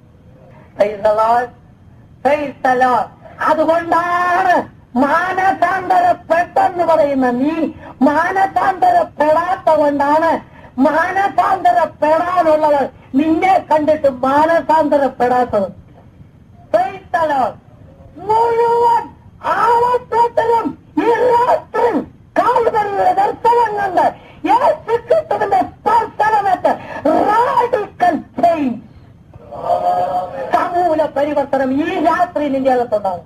അതുകൊണ്ടാണ് മാനസാന്തരപ്പെട്ടെന്ന് പറയുന്ന നീ മാനസാന്തരപ്പെടാത്ത കൊണ്ടാണ് മാനസാന്തരപ്പെടാനുള്ളവർ നിന്നെ കണ്ടിട്ട് മാനസാന്തരപ്പെടാത്തത് Praise the Lord. മുഴുവൻ ആവട്ടത്തിലും ഈ രാത്രി കാൽവരിയുടെ ദർശനം കണ്ട് യേശു ക്രിസ്തുവിന്റെ സ്പർശനമേറ്റ് റാഡിക്കൽ ചേഞ്ച് സമൂല പരിവർത്തനം ഈ രാത്രി നിന്റെ അകത്തുണ്ടാകും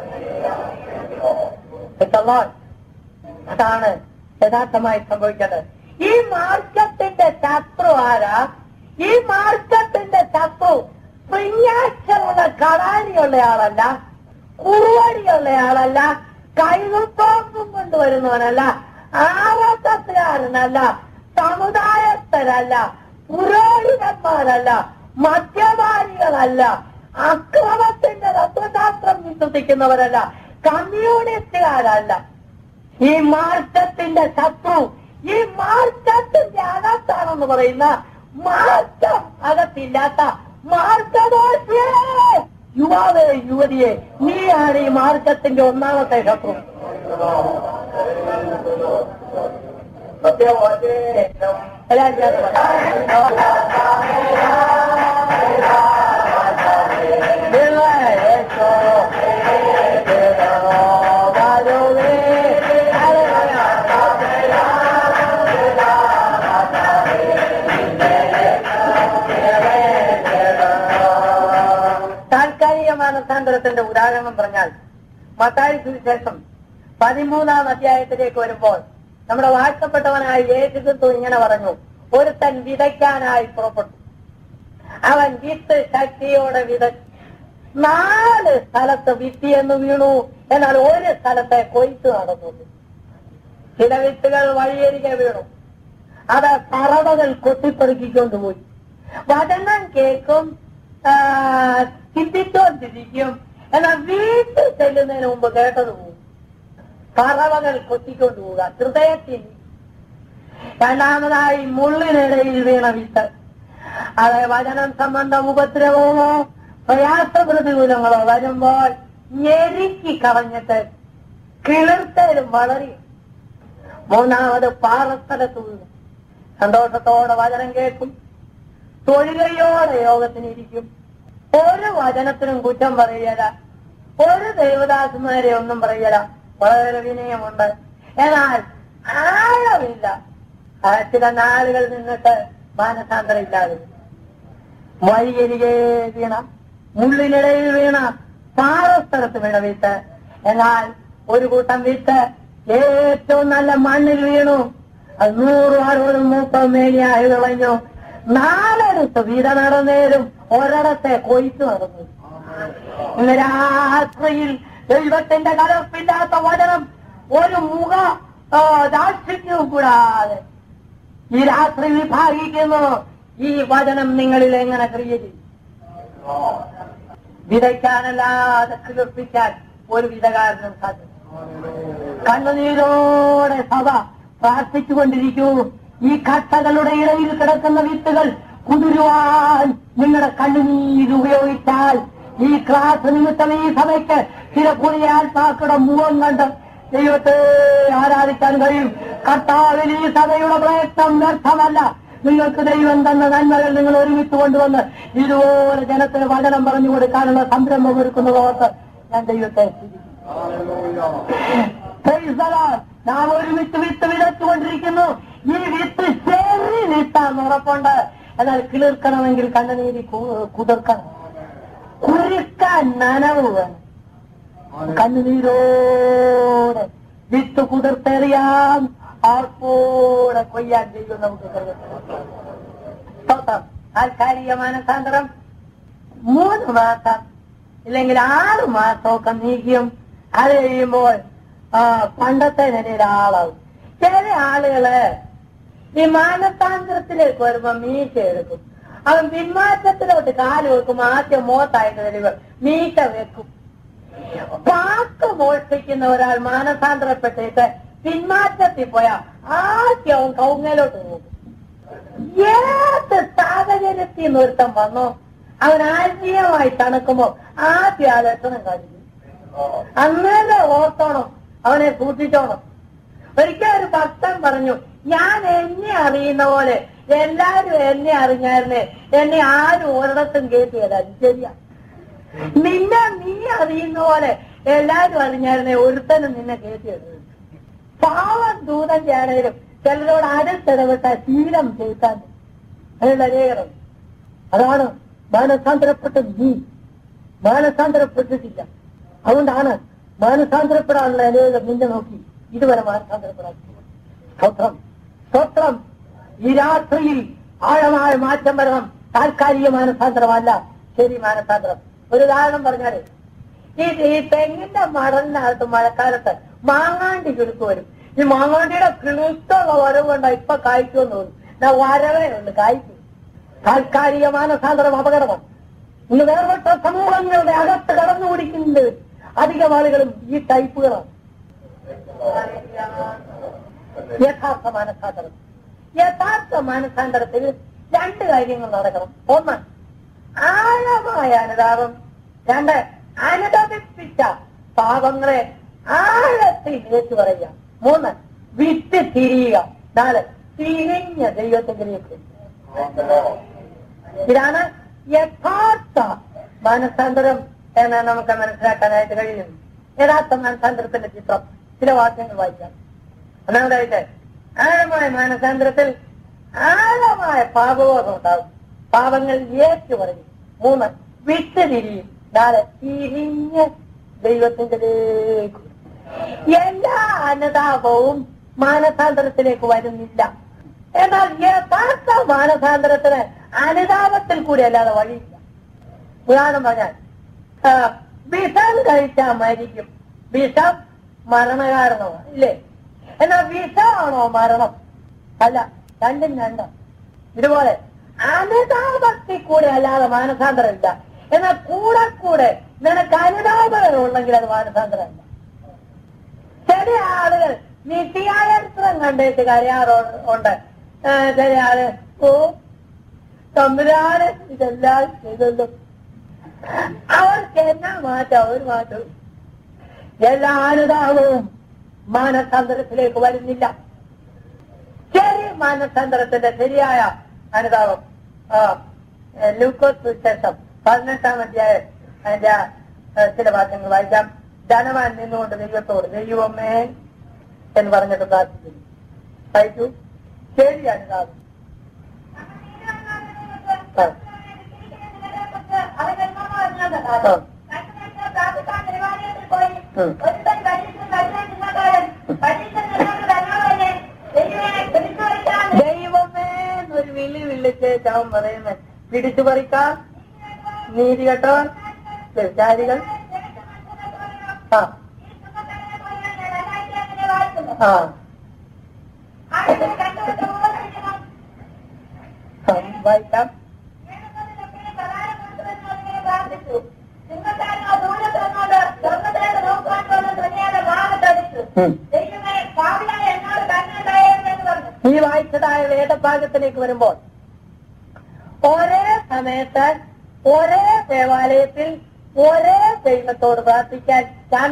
Praise the Lord. അതാണ് യഥാർത്ഥമായി സംഭവിക്കേണ്ടത് ഈ മാർഗത്തിന്റെ ശത്രു ആരാ ഈ മാർഗത്തിന്റെ ശത്രു സ്പ്രിങ്ങാക്ഷനുള്ള കടാനിയുള്ള ആളല്ല കുറുവടിയുള്ള ആളല്ല കൈകുത്തോമ്പും കൊണ്ടുവരുന്നവനല്ല ആവാസക്കാരനല്ല സമുദായസ്ഥരല്ല പുരോഹിതന്മാരല്ല മദ്യപാനികളല്ല അക്രമത്തിന്റെ തത്വശാസ്ത്രം വിശ്വസിക്കുന്നവരല്ല കമ്മ്യൂണിസ്റ്റുകാരല്ല ഈ മാർക്കത്തിന്റെ ശത്രു ഈ മാർക്കത്തിന്റെ അകത്താണെന്ന് പറയുന്ന മാർക്കം അകത്തില്ലാത്ത മാർക്കദോഷിയെ യുവാവേ യുവതിയെ നീയാണ് ഈ മാർക്കത്തിന്റെ ഒന്നാമത്തെ ശത്രു എല്ലാവരും ചേർത്ത് താൽക്കാലിക മാനസാന്തരത്തിന്റെ ഉദാഹരണം പറഞ്ഞാൽ മത്തായി സുവിശേഷം പതിമൂന്നാം അധ്യായത്തിലേക്ക് വരുമ്പോൾ നമ്മുടെ വാഴ്ത്തപ്പെട്ടവനായ യേശുക്രിസ്തു ഇങ്ങനെ പറഞ്ഞു ഒരുത്തൻ വിതയ്ക്കാനായി പുറപ്പെട്ടു അവൻ വിത്ത് ശക്തിയോടെ വിതച്ചു നാല് സ്ഥലത്ത് വിത്തിയെന്ന് വീണു എന്നാൽ ഒരു സ്ഥലത്തെ കൊയ്ത്ത് നടന്നു ചില വിത്തുകൾ വഴിയരികെ വീണു അത് പറവകൾ കൊത്തിപ്പെറുക്കിക്കൊണ്ടുപോയി വചനം കേൾക്കും ആ, ചിന്തിച്ചോണ്ടിരിക്കും എന്നാൽ വീട്ടിൽ ചെല്ലുന്നതിന് മുമ്പ് കേട്ടത് പോകും പറവകൾ കൊത്തിക്കൊണ്ടുപോവുക ഹൃദയത്തിൽ രണ്ടാമതായി മുള്ളിനിടയിൽ വീണ വിത്ത് അത് വചനം സംബന്ധം ഉപദ്രവമോ പ്രയാസ പ്രതികൂലങ്ങളോ വരുമ്പോൾ ഞെരുക്കി കളഞ്ഞിട്ട് കിളിർത്തലും വളരും മൂന്നാമത് പാറസ്ഥലത്ത് വീണു സന്തോഷത്തോടെ വചനം കേൾക്കും തൊഴിലയോടെ യോഗത്തിനിരിക്കും ഒരു വചനത്തിനും കുറ്റം പറയല ഒരു ദേവദാസന്മാരെ ഒന്നും പറയല വളരെ വിനയമുണ്ട് എന്നാൽ ആഴമില്ല ആ ചില നാളുകൾ നിന്നിട്ട് മാനസാന്തരം ഇല്ലാതെ വഴിയരികെ വീണ മുള്ളിനിടയിൽ വീണ പാറസ്ഥലത്ത് വീണ വിത്ത് എന്നാൽ ഒരു കൂട്ടം വിത്ത് ഏറ്റവും നല്ല മണ്ണിൽ വീണു അത് നൂറും അറുപതും മുപ്പതും മേലിയായി കളഞ്ഞു നാലടുത്ത് വിത നടന്നേരും ഒരിടത്തെ കൊയ്ത്ത് നടന്നു ഇന്ന് രാത്രിയിൽ ദൈവത്തിന്റെ കലർപ്പില്ലാത്ത വചനം ഒരു മുഖ ആ, ദാക്ഷിണ്യവും കൂടാതെ ഈ രാത്രി വിഭാഗിക്കുന്നു ഈ വചനം നിങ്ങളിൽ എങ്ങനെ ക്രിയ ചെയ്യും വിതയ്ക്കാനല്ലാതെ കിളിർപ്പിക്കാൻ ഒരു വിധകാരനും സാധ്യത കണ്ണുനീരോടെ സഭ പ്രാർത്ഥിച്ചുകൊണ്ടിരിക്കൂ ഈ കട്ടകളുടെ ഇടയിൽ കിടക്കുന്ന വിത്തുകൾ കുതിരുവാൻ നിങ്ങളുടെ കണ്ണുനീര് ഉപയോഗിച്ചാൽ ഈ ക്ലാസ് നിമിത്തം ഈ സഭയ്ക്ക് ചില പുതിയ ആത്മാക്കളുടെ മുഖം കണ്ട് ദൈവത്തെ ആരാധിക്കാൻ കഴിയും കർത്താവിൽ ഈ സഭയുടെ പ്രയത്നം വ്യർത്ഥമല്ല നിങ്ങൾക്ക് ദൈവം തന്ന നന്മകൾ നിങ്ങൾ ഒരുമിച്ച് കൊണ്ടുവന്ന് ഇതുപോലെ ജനത്തിന് വചനം പറഞ്ഞു കൊടുക്കാനുള്ള സംരംഭം ഒരുക്കുന്നത് ഓർത്ത് ഞാൻ ദൈവത്തെ സ്തുതിക്കുന്നു. Praise the Lord. നാം ഒരുമിച്ച് വിത്ത് വിതച്ചുകൊണ്ടിരിക്കുന്നു ഈ വിത്ത് ശരി വിത്താന്ന് ഉറപ്പുണ്ട് എന്നാൽ കിളിർക്കണമെങ്കിൽ കണ്ണുനീരി കു- കുതിർക്കണം കുരുക്കാൻ നനവ് വേണം കണ്ണുനീരോടെ വിത്ത് കുതിർത്തെറിയാം ആർപ്പോടെ കൊയ്യാൻ ചെയ്യും നമുക്ക് കരുതണം. സ്തോത്രം താൽക്കാലിക മാനസാന്തരം മൂന്ന് മാസം ഇല്ലെങ്കിൽ ആറ് മാസമൊക്കെ നീക്കിയും അത് കഴിയുമ്പോൾ ആ, പണ്ടത്തെ നിലയിൽ ആളാവും ചില ആളുകള് ഈ മാനസാന്തരത്തിലേക്ക് വരുമ്പോ മീശ എടുക്കും അവൻ പിന്മാറ്റത്തിലോട്ട് കാല് വെക്കും ആദ്യം മോത്തായിട്ട് വരുമ്പോ മീശ വെക്കും പാക്ക് മോഷ്ടിക്കുന്ന ഒരാൾ മാനസാന്തരപ്പെട്ടിട്ട് പിന്മാറ്റത്തിൽ പോയാ ആദ്യം അവൻ കൗങ്ങലോട്ട് പോകും ഏത് സാഹചര്യത്തിൽ നിന്ന് ഒരുത്തം വന്നോ അവൻ ആത്മീയമായി തണുക്കുമ്പോ ആദ്യം ആ ലക്ഷണം കാണിക്കും അന്നേരെ ഓർത്തോണം അവനെ സൂക്ഷിച്ചോണം ഒരിക്കൽ ഒരു ഭക്തൻ പറഞ്ഞു ഞാൻ എന്നെ അറിയുന്ന പോലെ എല്ലാരും എന്നെ അറിഞ്ഞായിരുന്നേ എന്നെ ആരും ഒരിടത്തും കേട്ടിയല്ല ശരിയാ നിന്നെ നീ അറിയുന്ന പോലെ എല്ലാരും അറിഞ്ഞായിരുന്നേ ഒരുത്തനും നിന്നെ കേട്ടിയത് പാവം ദൂതം ചേടയിലും ചിലരോട് അടുത്തിടപെട്ട ശീലം ചെയ്താൽ അതിനുള്ള രേഖകൾ അതാണ് മാനസാന്തരപ്പെട്ട നീ മാനസാന്തരപ്പെട്ടിട്ടില്ല അതുകൊണ്ടാണ് മാനസാന്തരപ്പെടാനുള്ള അനേകം നിന്നെ നോക്കി ഇതുവരെ മാനസാന്തരപ്പെടാൻ സ്തോത്രം സ്തോത്രം ഈ രാത്രിയിൽ ആഴമായ മാറ്റം വരണം താൽക്കാലിക മാനസാന്തരമല്ല ശരി മാനസാന്തരം ഒരു ഉദാഹരണം പറഞ്ഞാല് ഈ ഈ തെങ്ങിന്റെ മടലിനകത്ത് മഴക്കാലത്ത് മാങ്ങാണ്ടി കിളുക്ക് വരും ഈ മാങ്ങാണ്ടിയുടെ കിളുത്തുള്ള വരവ് കൊണ്ടാ ഇപ്പൊ കായ്ക്കുമെന്ന് തോന്നും ഞാൻ വരവേ ഉണ്ട് കായ്ക്കും താൽക്കാലിക മാനസാന്തരം അപകടമാണ് ഇന്ന് വേർപെട്ട സമൂഹങ്ങളുടെ അകത്ത് കടന്നു കുടിക്കുന്നത് അധികം ആളുകളും ഈ ടൈപ്പുകളാണ് യഥാർത്ഥ മാനസാന്തരം യഥാർത്ഥ മാനസാന്തരത്തിൽ രണ്ട് കാര്യങ്ങൾ നടക്കണം ഒന്ന് ആഴമായ അനുതാപം രണ്ട് അനുദപിപ്പിച്ച പാപങ്ങളെ ആഴത്തിൽ ഏറ്റു പറയുക മൂന്ന് വിറ്റ് തിരിയുക നാല് തിരിഞ്ഞ ദൈവത്തിലേക്ക് ഇതാണ് യഥാർത്ഥ മാനസാന്തരം എന്ന് നമുക്ക് മനസ്സിലാക്കാനായിട്ട് കഴിയുന്നു യഥാർത്ഥ മാനസാന്തരത്തിന്റെ ചിത്രം ചില വാക്യങ്ങൾ വായിക്കാം ഒന്നാമതായിട്ട് ആഴമായ മാനസാന്തരത്തിൽ ആഴമായ പാപബോധം ഉണ്ടാകും പാപങ്ങൾ ഏറ്റു പറയും മൂന്ന് വിട്ട് തിരിയും നാല് തിരിഞ്ഞ് ദൈവത്തിൻ്റെലേക്ക് എല്ലാ അനുതാപവും മാനസാന്തരത്തിലേക്ക് വരുന്നില്ല എന്നാൽ യഥാർത്ഥ മാനസാന്തരത്തിന് അനുതാപത്തിൽ കൂടി അല്ലാതെ വഴിയില്ല ഉദാഹരണം പറഞ്ഞാൽ ആ, വിഷം കഴിച്ചാൽ മരിക്കും വിഷം മരണകാരണമാണ് ഇല്ലേ എന്നാൽ വിഷമാണോ മരണം അല്ല രണ്ടും രണ്ടും ഇതുപോലെ അനുതാപത്തിൽ കൂടെ അല്ലാതെ മാനസാന്തരം ഇല്ല എന്നാൽ കൂടെ കൂടെ നിനക്ക് അനുതാപങ്ങൾ ഉണ്ടെങ്കിൽ അത് മാനസാന്തരമല്ല ചില ആളുകൾ നിത്യായത്രം കണ്ടിട്ട് കരയാറുണ്ട് ആ, ചില ആള് ഓ തമ്പുരാന് ഇതെല്ലാം ചെയ്തല്ലോ അവർക്ക് എന്നാ മാറ്റം ഒരു മാറ്റവും എല്ലാ അനുതാപവും മാനസാന്തരത്തിലേക്ക് വരുന്നില്ല ശരി മാനസാന്തരത്തിന്റെ ശരിയായ അനുതാപം ആ, ഏ, ലൂക്കോസ് സുവിശേഷം പതിനെട്ടാം അധ്യായം അതിന്റെ ആ, ചില വാക്യങ്ങൾ വായിക്കാം ധനവാൻ നിന്നുകൊണ്ട് ദൈവത്തോട് ദൈവമേ എന്ന് പറഞ്ഞിട്ട് പ്രാർത്ഥിക്കുന്നു വായിച്ചു ശരി അനുതാപം ആ. ആ. ഉം. ദൈവമേ എന്നൊരു വിളി വിളിച്ചേച്ച് അവൻ പറയുന്നത് പിടിച്ചു പറിക്കാൻ നീതി കെട്ടവൻ വ്യഭിചാരികൾ ആ ആ ആ, വായിക്കാം ഉം. ഈ വായിച്ചതായ വേദഭാഗത്തിലേക്ക് വരുമ്പോൾ ഒരേ സമയത്ത് ഒരേ ദേവാലയത്തിൽ ഒരേ ദൈവത്തോട് പ്രാർത്ഥിക്കാൻ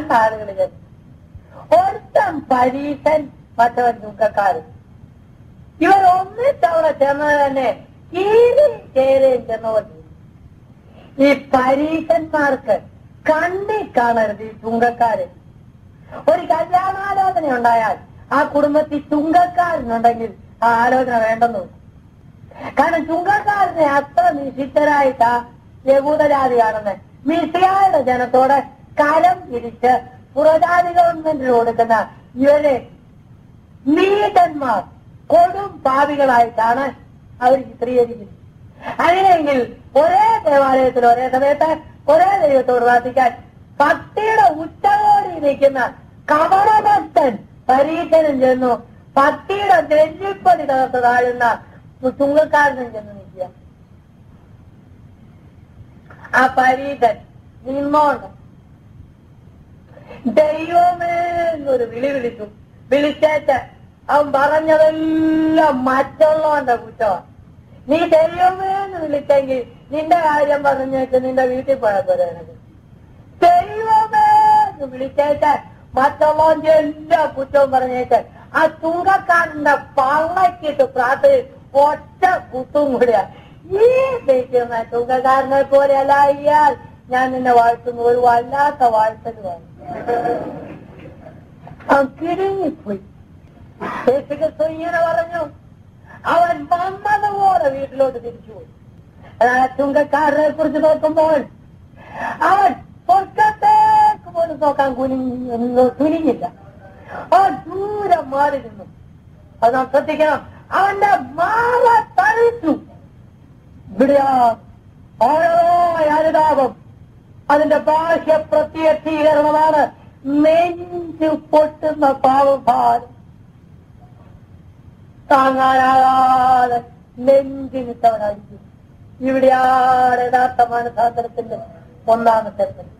രണ്ടാളുകൾ ഒരുത്തൻ പരീശൻ മറ്റവൻ ദുഃഖക്കാരൻ ഇവർ ഒന്നിച്ചവിടെ ചെന്നത് തന്നെ കീരി ചേരയും ചെന്നവർ ഈ പരീക്ഷന്മാർക്ക് കണ്ണി കാണരുത് ഈ ചുങ്കക്കാര് ഒരു കല്യാണാലോചന ഉണ്ടായാൽ ആ കുടുംബത്തിൽ ചുങ്കക്കാരനുണ്ടെങ്കിൽ ആ ആലോചന വേണ്ടെന്ന് തോന്നും. കാരണം ചുങ്കക്കാരനെ അത്ര നിഷിദ്ധരായിട്ടാ യഹൂദജാതിയാണെന്ന് മിസിയായുടെ ജനത്തോട് കരം പിരിച്ച് പുറജാതി ഗവൺമെന്റിന് കൊടുക്കുന്ന ഇവരെ നീതന്മാർ കൊടും പാവികളായിട്ടാണ് അവർ ചിത്രീകരിക്കുന്നത് അങ്ങനെയെങ്കിൽ ഒരേ ദേവാലയത്തിൽ ഒരേ സമയത്ത് ഒരേ ദൈവത്തോട് പ്രാർത്ഥിക്കാൻ ഭക്തിയുടെ ഉച്ചകോടി നിൽക്കുന്ന കവടഭക്തൻ പരീക്ഷനും ചെന്നു ഭക്തിയുടെ നെല്ലിപ്പടി തകർത്ത് താഴുന്ന ചുങ്കക്കാരനും ചെന്ന് നിൽക്കുക ആ പരീക്ഷൻ നിന്നോണ്ട് ദൈവമേ എന്നൊരു വിളി വിളിച്ചു വിളിച്ചേച്ച് അവൻ പറഞ്ഞതെല്ലാം മറ്റുള്ളവന്റെ കുറ്റമാണ് നീ ദൈവമേ എന്ന് വിളിച്ചെങ്കിൽ നിന്റെ കാര്യം പറഞ്ഞേച്ച് നിന്റെ വീട്ടിൽ പോയാൽ പോരെ നിനക്ക് ദൈവമേ എന്ന് വിളിച്ചേച്ച് മറ്റുള്ളവന്റെ എല്ലാ കുറ്റവും പറഞ്ഞേച്ച് ആ തുങ്കക്കാരന്റെ പള്ളക്കിട്ട് പ്രാർത്ഥന ഒറ്റ കുത്തും കൂടിയാ ഈ ദൈക്കുന്ന തുങ്കക്കാരനെ പോലെയല്ല ഇയാൾ ഞാൻ നിന്നെ വാഴ്ത്തുന്നു ഒരു വല്ലാത്ത വാഴ്ത്തലുമാണ് അവൻ കിടുങ്ങിപ്പോയി യേശുക്രിസ്തു ഇങ്ങനെ പറഞ്ഞു അവൻ വന്നതുപോലെ വീട്ടിലോട്ട് തിരിച്ചുപോയി അതായത് ചുങ്കക്കാരനെ കുറിച്ച് നോക്കുമ്പോൾ അവൻ സ്വർഗത്തേക്ക് പോലും നോക്കാൻ കുനിഞ്ഞു തുനിഞ്ഞില്ല അവൻ ദൂരം മാറി നിന്നു അത് നാം ശ്രദ്ധിക്കണം അവന്റെ മാറ തളിച്ചു ഇവിടെയാ ഓരോ അനുതാപം അതിന്റെ ബാഹ്യ പ്രത്യക്ഷീകരണമാണ് നെഞ്ചു പൊട്ടുന്ന പാവഭാരം താങ്ങാനാകാതെ നെഞ്ചിനിട്ടവനായിരിക്കും ഇവിടെയാണ് യഥാർത്ഥ മനസാന്തരത്തിന്റെ ഒന്നാമത്തെ പടി.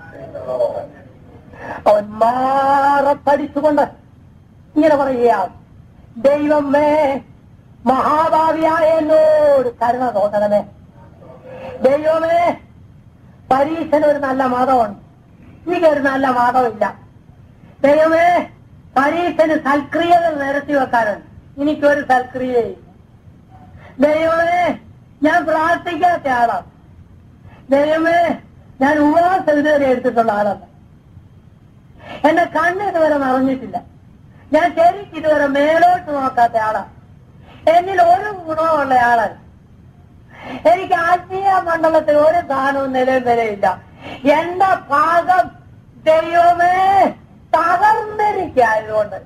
അവൻ മാറത്തടിച്ചുകൊണ്ട് ഇങ്ങനെ പറയുകയാണ് ദൈവമേ മഹാഭാവിയായ എന്നോട് കരുണ തോന്നണമേ ദൈവമേ പരീക്ഷന് ഒരു നല്ല മതമുണ്ട് എനിക്കൊരു നല്ല മതമില്ല ദൈവമേ പരീക്ഷന് സൽക്രിയകൾ നിരത്തി വെക്കാനുണ്ട് എനിക്കൊരു സൽക്രിയയും ദൈവമേ ഞാൻ പ്രാർത്ഥിക്കാത്ത ആളാണ് ദൈവമേ ഞാൻ ഉപവാസം ഇതുവരെ എടുത്തിട്ടുള്ള ആളല്ല എന്റെ കണ്ണ് ഇതുവരെ നിറഞ്ഞിട്ടില്ല ഞാൻ ശരിക്ക് ഇതുവരെ മേലോട്ട് നോക്കാത്ത ആളാണ് എന്നിൽ ഒരു ഗുണമുള്ള ആളല്ല എനിക്ക് ആത്മീയ മണ്ഡലത്തിൽ ഒരു സാധനവും നിലയും വിലയില്ല എന്റെ ഭാഗം ദൈവമേ തകർന്നിരിക്കായതുകൊണ്ട്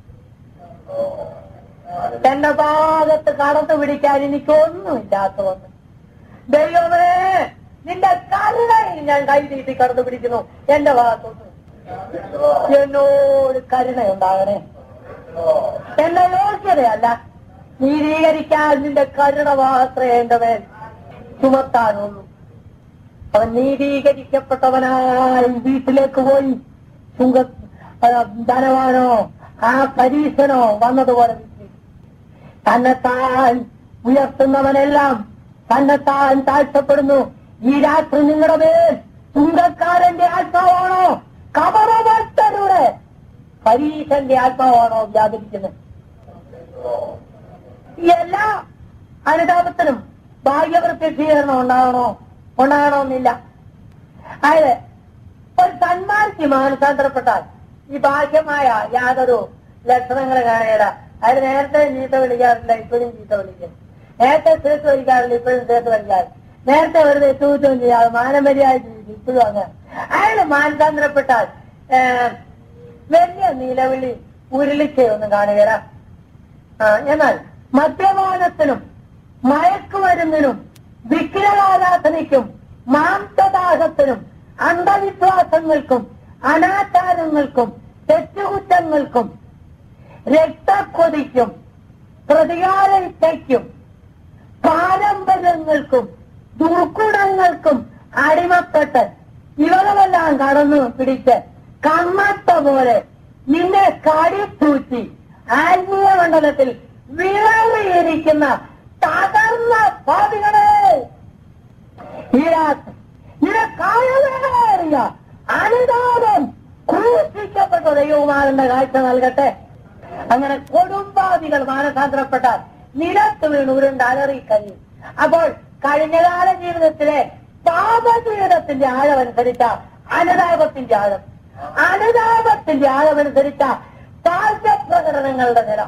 എന്റെ ഭാഗത്ത് കടന്നു പിടിക്കാൻ എനിക്കൊന്നുമില്ലാത്തതുകൊണ്ട് ദൈവമേ നിന്റെ കരുണയിൽ ഞാൻ കൈ നീട്ടി കടന്നു പിടിക്കുന്നു എന്റെ ഭാഗത്തൊന്നും എന്നോട് കരുണയുണ്ടാകണേ എന്റെ യോഗ്യതയല്ല നീതീകരിക്കാൻ നിന്റെ കരുണ മാത്രമേ എന്റെ മേൽ ചുമത്താനുള്ളൂ അവൻ നീതീകരിക്കപ്പെട്ടവനായി വീട്ടിലേക്ക് പോയി ചുങ്ക ആ, ധനവാനോ ആ പരീക്ഷനോ വന്നതുപോലെ വീട്ടിൽ തന്നെത്താൻ ഉയർത്തുന്നവനെല്ലാം തന്നെത്താൻ താഴ്ത്തപ്പെടുന്നു ഈ രാത്രി നിങ്ങളുടെ മേൽ ചുങ്കക്കാരന്റെ ആത്മാവാണോ കബറഭക്തരുടെ പരീക്ഷന്റെ ആത്മാവാണോ വ്യാപരിക്കുന്നത് ഈ എല്ലാ അനുതാപത്തിനും ഭാഗ്യപ്രത്യക്ഷീകരണം ഉണ്ടാകണോ ഉണ്ടാകണമെന്നില്ല അതായത് ഒരു സന്മാർക്കി മാനസാന്തരപ്പെട്ടാൽ ഈ ബാഹ്യമായ യാതൊരു ലക്ഷണങ്ങൾ കാണുകയില്ല അത് നേരത്തെ ചീത്ത വിളിക്കാറില്ല ഇപ്പോഴും ചീത്ത വിളിക്കും നേരത്തെ ചേർത്ത് വിളിക്കാറില്ല ഇപ്പോഴും ചേർത്ത് വിളിക്കാറില്ല നേരത്തെ ഒരു തെറ്റുകുറ്റവും ചെയ്യാതെ മാനമര്യാദ ജീവിക്കും ഇപ്പോഴും അങ്ങനെ അയാൾ മാനസാന്തരപ്പെട്ടാൽ ഏഹ്, വലിയ നിലവിളി ഉരുളിച്ചയൊന്നും കാണുകയില്ല ആ, എന്നാൽ മദ്യപാനത്തിനും മയക്കുമരുന്നിനും വിഗ്രഹാരാധനയ്ക്കും മാംസദാഹത്തിനും അന്ധവിശ്വാസങ്ങൾക്കും അനാചാരങ്ങൾക്കും തെറ്റുകുറ്റങ്ങൾക്കും രക്തക്കൊതിക്കും പ്രതികാര ഇച്ഛയ്ക്കും പാരമ്പര്യങ്ങൾക്കും ദുർഗുണങ്ങൾക്കും അടിമപ്പെട്ട് ഇവകളെല്ലാം കടന്നു പിടിച്ച് കമ്മട്ട പോലെ നിന്നെ കടിത്തൂറ്റി ആത്മീയ മണ്ഡലത്തിൽ വിളറിയിരിക്കുന്ന തകർന്ന പാതികളെ ഈരാത്ത് നിനക്കായവേറിയ അനുതാപം ക്രൂശിക്കപ്പെട്ട ദൈവമാരുടെ കാഴ്ച നൽകട്ടെ അങ്ങനെ കൊടുമ്പാദികൾ മാനസാന്തരപ്പെട്ടാൽ നിലത്ത് വീണ് ഉരുണ്ട് അലറി കഴിയും അപ്പോൾ കഴിഞ്ഞകാല ജീവിതത്തിലെ പാപജീവിതത്തിന്റെ ആഴമനുസരിച്ച അനുതാപത്തിന്റെ ആഴം അനുതാപത്തിന്റെ ആഴമനുസരിച്ച താല്പര്യപ്രകടനങ്ങളുടെ നില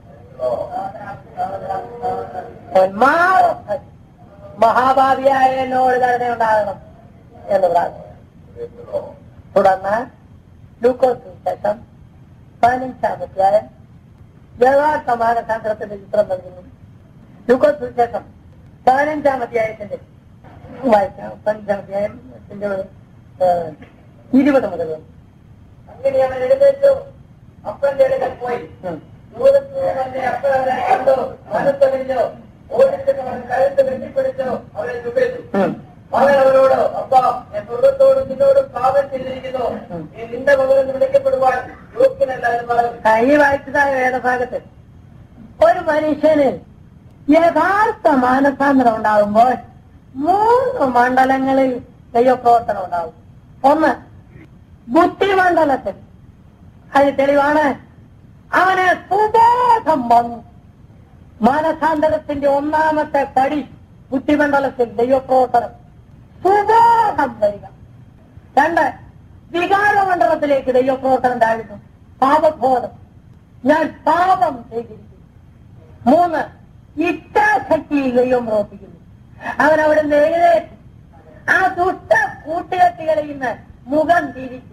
ഒന്മാറ മഹാഭാവിയായ എന്നോട് കരുണയുണ്ടാകണം എന്ന് പ്രാർത്ഥിച്ചു തുടർന്ന് ലൂക്കോസ് ശേഷം പതിനഞ്ചാമധ്യായം യഥാർത്ഥ മാനസാന്തരത്തിന്റെ ചിത്രം നൽകുന്നു ലൂക്കോസ് ശേഷം പതിനഞ്ചാം അധ്യായത്തിന്റെ വായിക്കാം പതിനഞ്ചാം അധ്യായത്തിന്റെ ഏഹ്, ഇരുപത് മുതൽ അങ്ങനെ അവൻ എഴുന്നേറ്റു അപ്പന്റെ അടുക്കൽ പോയി ഉം. ദൂരത്ത് തന്നെ അപ്പൻ അവനെ കണ്ടു മനസ്സറിഞ്ഞു ഓടിച്ചിട്ട് അവൻ കഴുത്ത് വെട്ടിപ്പിടിച്ചു അവനെ ചുമച്ചു ഉം. അവൻ അവനോട് അപ്പ ഞാൻ സ്വർഗത്തോടും നിന്നോടും പാപം ചെയ്തിരിക്കുന്നു ഉം. നീ നിന്റെ മകനെന്ന് വിളിക്കപ്പെടുവാൻ യോഗ്യനല്ല എന്ന് പറഞ്ഞു ആ, ഈ വായിച്ചതായ വേദഭാഗത്ത് ഒരു മനുഷ്യന് യഥാർത്ഥ മാനസാന്തരം ഉണ്ടാകുമ്പോൾ മൂന്ന് മണ്ഡലങ്ങളിൽ ദൈവപ്രവർത്തനം ഉണ്ടാകും ഒന്ന് ബുദ്ധിമണ്ഡലത്തിൽ അത് തെളിവാണ് അവന് സുബോധം വന്നു മാനസാന്തരത്തിന്റെ ഒന്നാമത്തെ പടി ബുദ്ധിമണ്ഡലത്തിൽ ദൈവപ്രവർത്തനം സുബോധം വരിക രണ്ട് വികാരമണ്ഡലത്തിലേക്ക് ദൈവപ്രവർത്തനം താഴ്ന്നു പാപബോധം ഞാൻ പാപം ചെയ്തിരിക്കുന്നു മൂന്ന് ഇച്ഛാശക്തിയിൽ ദൈവം പ്രവർത്തിക്കുന്നു അവൻ അവിടെ നിന്ന് എഴുന്നേറ്റ് ആ ദുഷ്ട കൂട്ടുകെട്ടുകളിൽ നിന്ന് മുഖം തിരിച്ചു